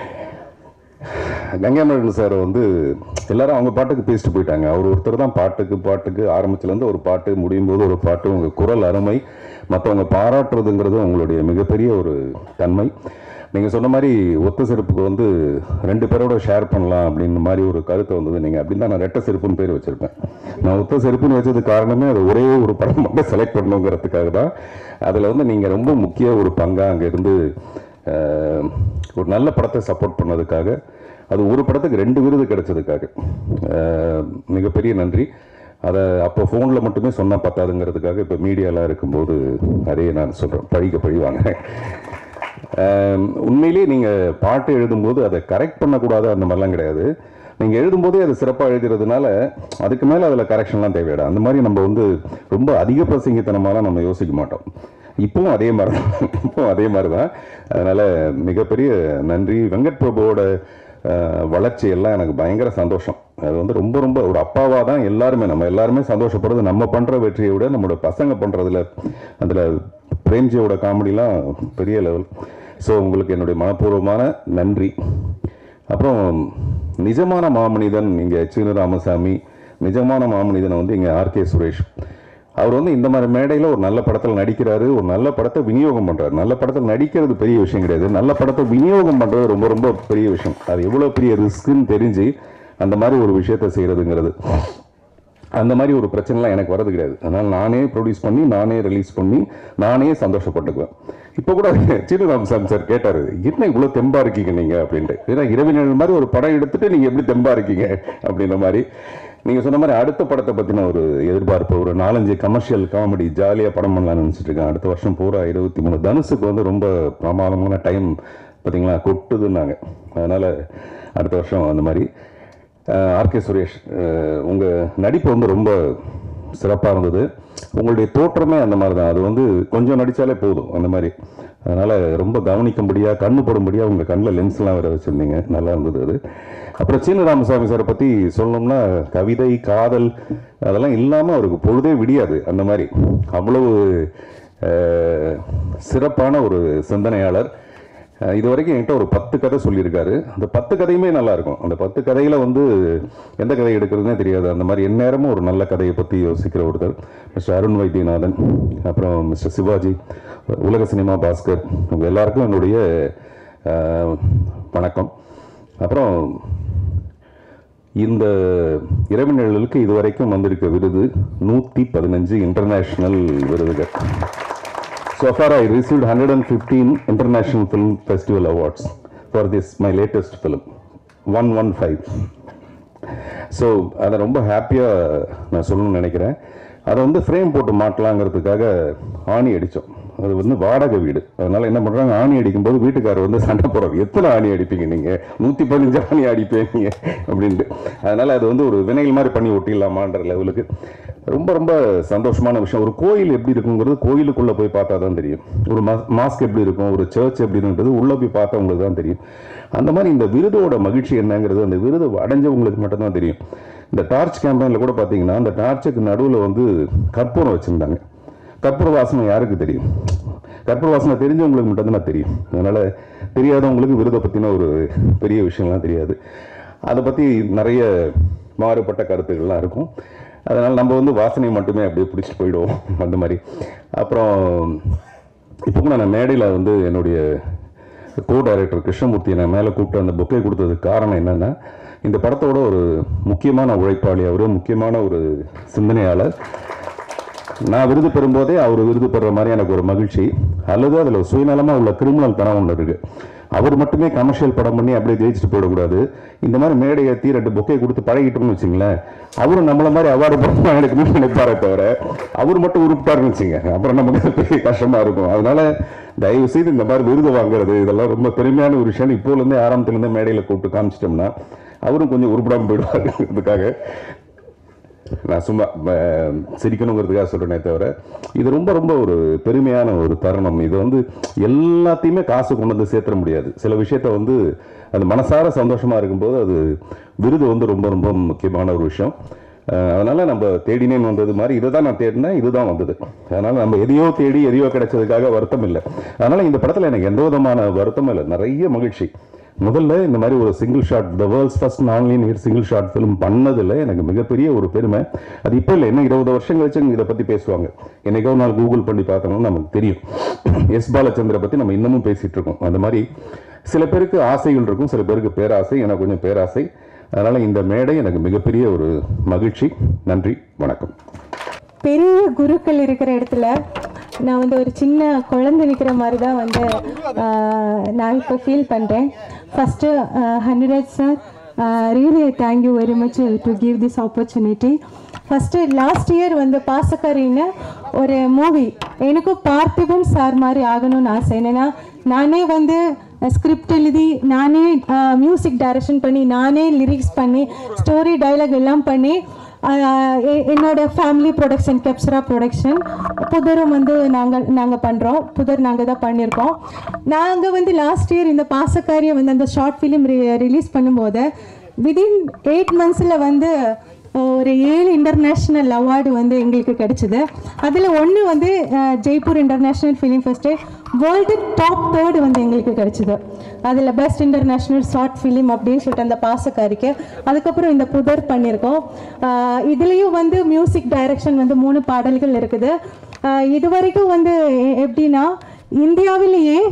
Speaker 3: கங்கைமரன் சார் வந்து எல்லாரும் அவங்க பாட்டுக்கு பேசிட்டு போயிட்டாங்க அவர் ஒருத்தர் தான் பாட்டுக்கு பாட்டுக்கு ஆரம்பத்துலேருந்து ஒரு பாட்டு முடியும் போது ஒரு பாட்டு உங்கள் குரல் அருமை மற்றவங்க பாராட்டுறதுங்கிறது உங்களுடைய மிகப்பெரிய ஒரு தன்மை நீங்கள் சொன்ன மாதிரி ஒத்த செருப்புக்கு வந்து ரெண்டு பேரோட ஷேர் பண்ணலாம் அப்படின்னு மாதிரி ஒரு கருத்து வந்தது நீங்கள் அப்படின்னு தான் நான் ரெட்டை செருப்புன்னு பேர் வச்சுருப்பேன் நான் ஒத்த செருப்புன்னு வச்சது காரணமே அது ஒரே ஒரு படம் மட்டும் செலக்ட் பண்ணணுங்கிறதுக்காக தான் அதில் வந்து நீங்கள் ரொம்ப முக்கிய ஒரு பங்காக அங்கே இருந்து அஹ், ஒரு நல்ல படத்தை சப்போர்ட் பண்ணதுக்காக அது ஒரு படத்துக்கு ரெண்டு விருது கிடைச்சதுக்காக அஹ், மிகப்பெரிய நன்றி அதை அப்போ ஃபோனில் மட்டுமே சொன்னால் பத்தாதுங்கிறதுக்காக இப்போ மீடியாலாம் இருக்கும்போது அதையே நான் சொல்கிறேன் பழிக்க பழி வாங்குறேன் அஹ், உண்மையிலேயே நீங்கள் பாட்டு எழுதும்போது அதை கரெக்ட் பண்ணக்கூடாது அந்த மாதிரிலாம் கிடையாது நீங்கள் எழுதும்போதே அது சிறப்பாக எழுதுறதுனால அதுக்கு மேலே அதில் கரெக்ஷன்லாம் தேவையில்லை அந்த மாதிரி நம்ம வந்து ரொம்ப அதிக பிரசங்கித்தனமாலாம் நம்ம யோசிக்க மாட்டோம் இப்பவும் அதே மாதிரி தான் இப்பவும் அதே மாதிரி தான் அதனால் மிகப்பெரிய நன்றி வெங்கட் பிரபுவோட அஹ், வளர்ச்சி எல்லாம் எனக்கு பயங்கர சந்தோஷம் அது வந்து ரொம்ப ரொம்ப ஒரு அப்பாவாக தான் எல்லாருமே நம்ம எல்லாருமே சந்தோஷப்படுறது நம்ம பண்ணுற வெற்றியை விட நம்மளோட பசங்க பண்ணுறதுல அதில் பிரேம்ஜியோட காமெடிலாம் பெரிய லெவல் ஸோ உங்களுக்கு என்னுடைய மனப்பூர்வமான நன்றி அப்புறம் நிஜமான மாமனிதன் இங்கே சீனு ராமசாமி நிஜமான மாமனிதனை வந்து இங்கே ஆர்கே சுரேஷ் அவர் வந்து இந்த மாதிரி மேடையில் ஒரு நல்ல படத்தில் நடிக்கிறாரு ஒரு நல்ல படத்தை விநியோகம் பண்ணுறாரு நல்ல படத்தில் நடிக்கிறது பெரிய விஷயம் கிடையாது நல்ல படத்தை விநியோகம் பண்ணுறது ரொம்ப ரொம்ப பெரிய விஷயம் அது எவ்வளோ பெரிய ரிஸ்க்குன்னு தெரிஞ்சு அந்த மாதிரி ஒரு விஷயத்தை செய்கிறதுங்கிறது அந்த மாதிரி ஒரு பிரச்சனைலாம் எனக்கு வரது கிடையாது அதனால் நானே ப்ரொடியூஸ் பண்ணி நானே ரிலீஸ் பண்ணி நானே சந்தோஷப்பட்டுக்குவேன் இப்போ கூட சீனராமசாமி சார் கேட்டார் என்ன இவ்வளோ தெம்பா இருக்கீங்க நீங்கள் அப்படின்ட்டு ஏன்னா இரவினர் மாதிரி ஒரு படம் எடுத்துட்டு நீங்கள் எப்படி தெம்பா இருக்கீங்க அப்படின்ற மாதிரி நீங்கள் சொன்ன மாதிரி அடுத்த படத்தை பற்றின ஒரு எதிர்பார்ப்பு ஒரு நாலஞ்சு கமர்ஷியல் காமெடி ஜாலியாக படம் பண்ணலாம்னு நினச்சிட்டு இருக்கேன் அடுத்த வருஷம் பூரா இருபத்தி மூணு தனுஷுக்கு வந்து ரொம்ப பிரமாதமான டைம் பார்த்தீங்களா கொட்டுதுன்னாங்க அதனால் அடுத்த வருஷம் அந்த மாதிரி ஆர்கே சுரேஷ் உங்கள் நடிப்பு வந்து ரொம்ப சிறப்பாக இருந்தது உங்களுடைய தோற்றமே அந்த மாதிரி தான் அது வந்து கொஞ்சம் நடித்தாலே போதும் அந்த மாதிரி அதனால் ரொம்ப கவனிக்கும்படியாக கண்ணு போடும்படியாக உங்கள் கண்ணில் லென்ஸ்லாம் வேறு வச்சுருந்தீங்க நல்லா இருந்தது அது அப்புறம் சீன ராமசாமி சாரை பற்றி சொல்லணும்னா கவிதை காதல் அதெல்லாம் இல்லாமல் அவருக்கு பொழுதே விடியாது அந்த மாதிரி அவ்வளவு அஹ், சிறப்பான ஒரு சிந்தனையாளர் அஹ் இது வரைக்கும் என்கிட்ட ஒரு பத்து கதை சொல்லியிருக்காரு அந்த பத்து கதையுமே நல்லா இருக்கும் அந்த பத்து கதையில வந்து எந்த கதை எடுக்கிறதுனே தெரியாது அந்த மாதிரி எந்நேரமும் ஒரு நல்ல கதையை பற்றி யோசிக்கிற ஒருத்தர் மிஸ்டர் அருண் வைத்தியநாதன் அப்புறம் மிஸ்டர் சிவாஜி உலக சினிமா பாஸ்கர் உங்க எல்லாருக்கும் என்னுடைய அஹ், வணக்கம் அப்புறம் இந்த இரவு நிழலுக்கு இதுவரைக்கும் வந்திருக்க விருது நூற்றி பதினஞ்சு இன்டர்நேஷ்னல் விருதுகள் So far, I received 115 International Film Festival Awards for this, my latest film, 115. ஸோ அதை ரொம்ப ஹாப்பியாக நான் சொல்லணும்னு நினைக்கிறேன் அதை வந்து ஃப்ரேம் போட்டு மாட்டலாங்கிறதுக்காக ஆணி அடித்தோம் அது வந்து வாடகை வீடு அதனால என்ன பண்ணுறாங்க ஆணி அடிக்கும்போது வீட்டுக்காரர் வந்து சண்டை போடுறாரு எத்தனை ஆணி அடிப்பீங்க நீங்கள் நூற்றி பதினஞ்சு ஆணி அடிப்பீங்க அப்படின்ட்டு அதனால அது வந்து ஒரு வினைகள் மாதிரி பண்ணி ஒட்டிடலாமான்ற லெவலுக்கு ரொம்ப ரொம்ப சந்தோஷமான விஷயம் ஒரு கோயில் எப்படி இருக்குங்கிறது கோயிலுக்குள்ளே போய் பார்த்தா தான் தெரியும் ஒரு மாஸ்க் எப்படி இருக்கும் ஒரு சர்ச் எப்படி இருக்குன்றது உள்ளே போய் பார்த்தவங்களுக்கு தான் தெரியும் அந்த மாதிரி இந்த விருதோட மகிழ்ச்சி என்னங்கிறது அந்த விருது அடைஞ்சவங்களுக்கு மட்டும்தான் தெரியும் இந்த டார்ச் கேம்பெயினில் கூட பார்த்தீங்கன்னா அந்த டார்ச்சுக்கு நடுவில் வந்து கற்பூரம் வச்சுருந்தாங்க கற்பூர வாசனை யாருக்கு தெரியும் கற்பூர வாசனை தெரிஞ்சவங்களுக்கு மட்டும்தான் தெரியும் அதனால் தெரியாதவங்களுக்கு விருதை பற்றின ஒரு பெரிய விஷயம்லாம் தெரியாது அதை பற்றி நிறைய மாறுபட்ட கருத்துக்கள்லாம் இருக்கும் அதனால் நம்ம வந்து வாசனை மட்டுமே அப்படியே பிடிச்சிட்டு போயிடுவோம் அந்த மாதிரி அப்புறம் இப்போ கூட நான் மேடையில் வந்து என்னுடைய கோ டைரக்டர் கிருஷ்ணமூர்த்தி நான் மேலே கூப்பிட்டு அந்த புக்கை கொடுத்ததுக்கு காரணம் என்னென்னா இந்த படத்தோட ஒரு முக்கியமான உழைப்பாளி அவர் முக்கியமான ஒரு சிந்தனையாளர் நான் விருது பெறும்போதே அவர் விருது பெறுற மாதிரி எனக்கு ஒரு மகிழ்ச்சி அல்லது அதில் சுயநலமாக உள்ள கிரிமினல் தனம் ஒன்று இருக்கு அவர் மட்டுமே கமர்ஷியல் படம் பண்ணி அப்படியே ஜெயிச்சுட்டு போயிடக்கூடாது இந்த மாதிரி மேடை ஏற்றி ரெண்டு பொக்கை கொடுத்து பழகிட்டோம்னு வச்சுங்களேன் அவரும் நம்மள மாதிரி அவார்டு படமாக எடுக்கணும்னு நினைப்பாரே தவிர அவர் மட்டும் உருப்பிட்டாருன்னு வச்சுங்க அப்புறம் நமக்கு பெரிய கஷ்டமாக இருக்கும் அதனால தயவு செய்து இந்த மாதிரி விருது வாங்குறது இதெல்லாம் ரொம்ப பெருமையான ஒரு விஷயம் இப்போலேருந்தே ஆரம்பத்துலேருந்தே மேடையில் கூப்பிட்டு காமிச்சிட்டோம்னா அவரும் கொஞ்சம் உருப்படாமல் போயிடுவாருங்கிறதுக்காக நான் சும்மா அஹ், சிரிக்கணுங்கிறதுக்காக சொல்கிறேனே தவிர இது ரொம்ப ரொம்ப ஒரு பெருமையான ஒரு தருணம் இது வந்து எல்லாத்தையுமே காசு கொண்டு வந்து சேர்த்துட முடியாது சில விஷயத்த வந்து அது மனசார சந்தோஷமாக இருக்கும்போது அது விருது வந்து ரொம்ப ரொம்ப முக்கியமான ஒரு விஷயம் அஹ், அதனால நம்ம தேடினேன்னு வந்தது மாதிரி இதை தான் நான் தேடினேன் இதுதான் வந்தது அதனால நம்ம எதையோ தேடி எதையோ கிடைச்சதுக்காக வருத்தம் இல்லை அதனால இந்த படத்தில் எனக்கு எந்த விதமான வருத்தமும் இல்லை நிறைய மகிழ்ச்சி முதல்ல இந்த மாதிரி ஒரு single shot the world's first online hit single shot film பண்ணதில் எனக்கு மிகப்பெரிய ஒரு பெருமை அது இப்போ இல்லை இன்னும் இருபது வருஷம் கழிச்சு இதை பற்றி பேசுவாங்க என்னைக்கோ ஒரு நாள் கூகுள் பண்ணி பார்த்தோம்னா நமக்கு தெரியும் எஸ் பாலச்சந்திர பற்றி நம்ம இன்னமும் பேசிட்டு இருக்கோம் அந்த மாதிரி சில பேருக்கு ஆசைகள் இருக்கும் சில பேருக்கு பேராசை எனக்கு கொஞ்சம் பேராசை அதனால் இந்த மேடை எனக்கு மிகப்பெரிய ஒரு மகிழ்ச்சி நன்றி வணக்கம்
Speaker 5: பெரிய குருக்கள் இருக்கிற இடத்துல நான் வந்து ஒரு சின்ன குழந்தை நிற்கிற மாதிரி தான் வந்து ஆஹ், நான் இப்போ ஃபீல் பண்ணுறேன் first hundred sir really thank you very much to give this opportunity first last year வந்து பாசக்கரின்னு ஒரு மூவி எனக்கும் பார்த்திபன் சார் மாதிரி ஆகணும்னு ஆசை என்னன்னா நானே வந்து ஸ்கிரிப்ட் எழுதி நானே மியூசிக் டைரக்ஷன் பண்ணி நானே லிரிக்ஸ் பண்ணி ஸ்டோரி டைலாக் எல்லாம் பண்ணி ஆஹ் எ- என்னோட ஃபேமிலி ப்ரொடக்ஷன் கெப்சரா ப்ரொடக்ஷன் புதரும் வந்து நாங்கள் நாங்கள் பண்ணுறோம் புதர் நாங்கள் தான் பண்ணியிருக்கோம் நாங்கள் வந்து லாஸ்ட் இயர் இந்த பாசக்காரியை வந்து அந்த ஷார்ட் ஃபிலிம் ரிலீஸ் பண்ணும்போது விதின் எயிட் மந்த்ஸில் வந்து ஒரு ஏழு இன்டர்நேஷ்னல் அவார்டு வந்து எங்களுக்கு கிடைச்சிது அதில் ஒன்று வந்து அஹ், Jaipur international film fest world top third வந்து எங்களுக்கு கிடைச்சிது அதில் பெஸ்ட் இன்டர்நேஷ்னல் ஷார்ட் ஃபிலிம் அப்படின்னு சொல்லிட்டு அந்த பாசக்காரிக்கு அதுக்கப்புறம் இந்த புதர் பண்ணியிருக்கோம் அஹ், இதுலேயும் வந்து மியூசிக் டைரக்ஷன் வந்து மூணு பாடல்கள் இருக்குது அஹ், இது வரைக்கும் வந்து எ- எப்படின்னா இந்தியாவிலேயே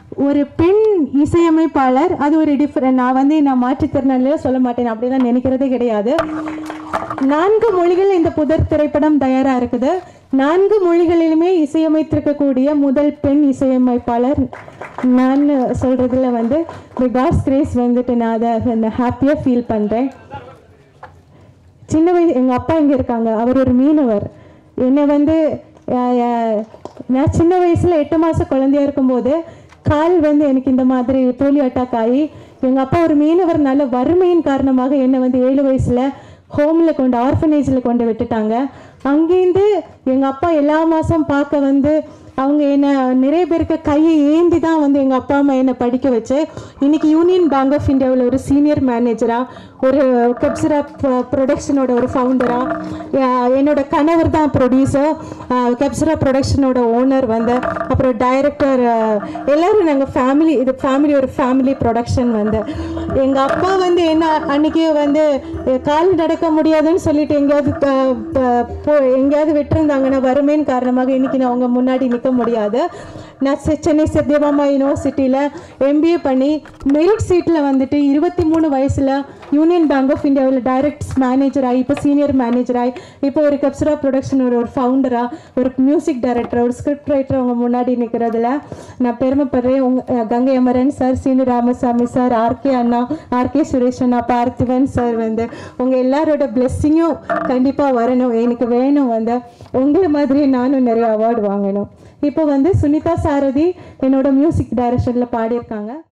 Speaker 5: ஒரு பெண் இசையமைப்பாளர் அது ஒரு டிஃப்ரெண்ட் நான் வந்து நான் மாற்றுத்திறனாளியே சொல்ல மாட்டேன் அப்படிலாம் நினைக்கிறதே கிடையாது நான்கு மொழிகள் இந்த புதர் திரைப்படம் தயாரா இருக்குது நான்கு மொழிகளிலுமே இசையமைத்திருக்கக்கூடிய முதல் பெண் இசையமைப்பாளர் நான் சொல்றதுல வந்து காஸ் கிரேஸ் வந்துட்டு நான் அதை ஹாப்பியாக ஃபீல் பண்ணுறேன் சின்ன வயசு எங்கள் அப்பா இங்கே இருக்காங்க அவர் ஒரு மீனவர் என்னை வந்து அஹ், அஹ், நான் சின்ன வயசில் எட்டு மாதம் குழந்தையா இருக்கும்போது கால் வந்து எனக்கு இந்த மாதிரி போலியோ அட்டாக் ஆகி எங்கள் அப்பா ஒரு மீனவர்னால வறுமையின் காரணமாக என்னை வந்து ஏழு வயசில் ஹோமில் கொண்டு ஆர்ஃபனேஜில் கொண்டு விட்டுட்டாங்க அங்கேருந்து எங்கள் அப்பா எல்லா மாதம் பார்க்க வந்து அவங்க என்னை நிறைய பேருக்கு கையை ஏந்தி தான் வந்து எங்கள் அப்பா அம்மா என்னை படிக்க வச்சு இன்னைக்கு யூனியன் பேங்க் ஆஃப் இந்தியாவில் ஒரு சீனியர் மேனேஜராக ஒரு கெப்சரா ப்ரொடக்ஷனோட ஒரு ஃபவுண்டராக என்னோட கணவர் தான் ப்ரொடியூசர் கெப்சரா ப்ரொடக்ஷனோட ஓனர் வந்து அப்புறம் டைரக்டர் எல்லாரும் நாங்கள் ஃபேமிலி இது ஃபேமிலி ஒரு ஃபேமிலி ப்ரொடக்ஷன் வந்து எங்கள் அப்பா வந்து என்ன அன்னைக்கு வந்து அஹ், கால் நடக்க முடியாதுன்னு சொல்லிட்டு எங்கேயாவது அஹ், ப- போ- எங்கேயாவது விட்டுருந்தாங்கன்னா வறுமையின் காரணமாக இன்னைக்கு நான் அவங்க முன்னாடி நிற்க முடியாது நான் செ- சென்னை சத்யபாமா யூனிவர்சிட்டியில் எம்பிஏ பண்ணி மெரிட் சீட்டில் வந்துட்டு இருபத்தி மூணு வயசில் யூனியன் பேங்க் ஆஃப் இந்தியாவில் டைரக்ட் மேனேஜர் ஆகி இப்போ சீனியர் மேனேஜர் ஆகி இப்போ ஒரு கப்சரா ப்ரொடக்ஷன் ஒரு ஒரு ஃபவுண்டராக ஒரு மியூசிக் டைரக்டர் ஒரு ஸ்கிரிப்ட் ரைட்டர் அவங்க முன்னாடி நிற்கிறதுல நான் பெருமைப்படுறேன் உங்க அஹ், Gangai Amaran sir Seenu Ramasamy sir RK அண்ணா ஆர்கே சுரேஷ் அண்ணா பார்த்திபன் சார் வந்து உங்கள் எல்லாரோட பிளெஸ்ஸிங்கும் கண்டிப்பாக வரணும் எனக்கு வேணும் வந்து உங்களை மாதிரி நானும் நிறைய அவார்டு வாங்கணும் இப்போ வந்து சுனிதா சாரதி என்னோட மியூசிக் டைரக்ஷனில் பாடியிருக்காங்க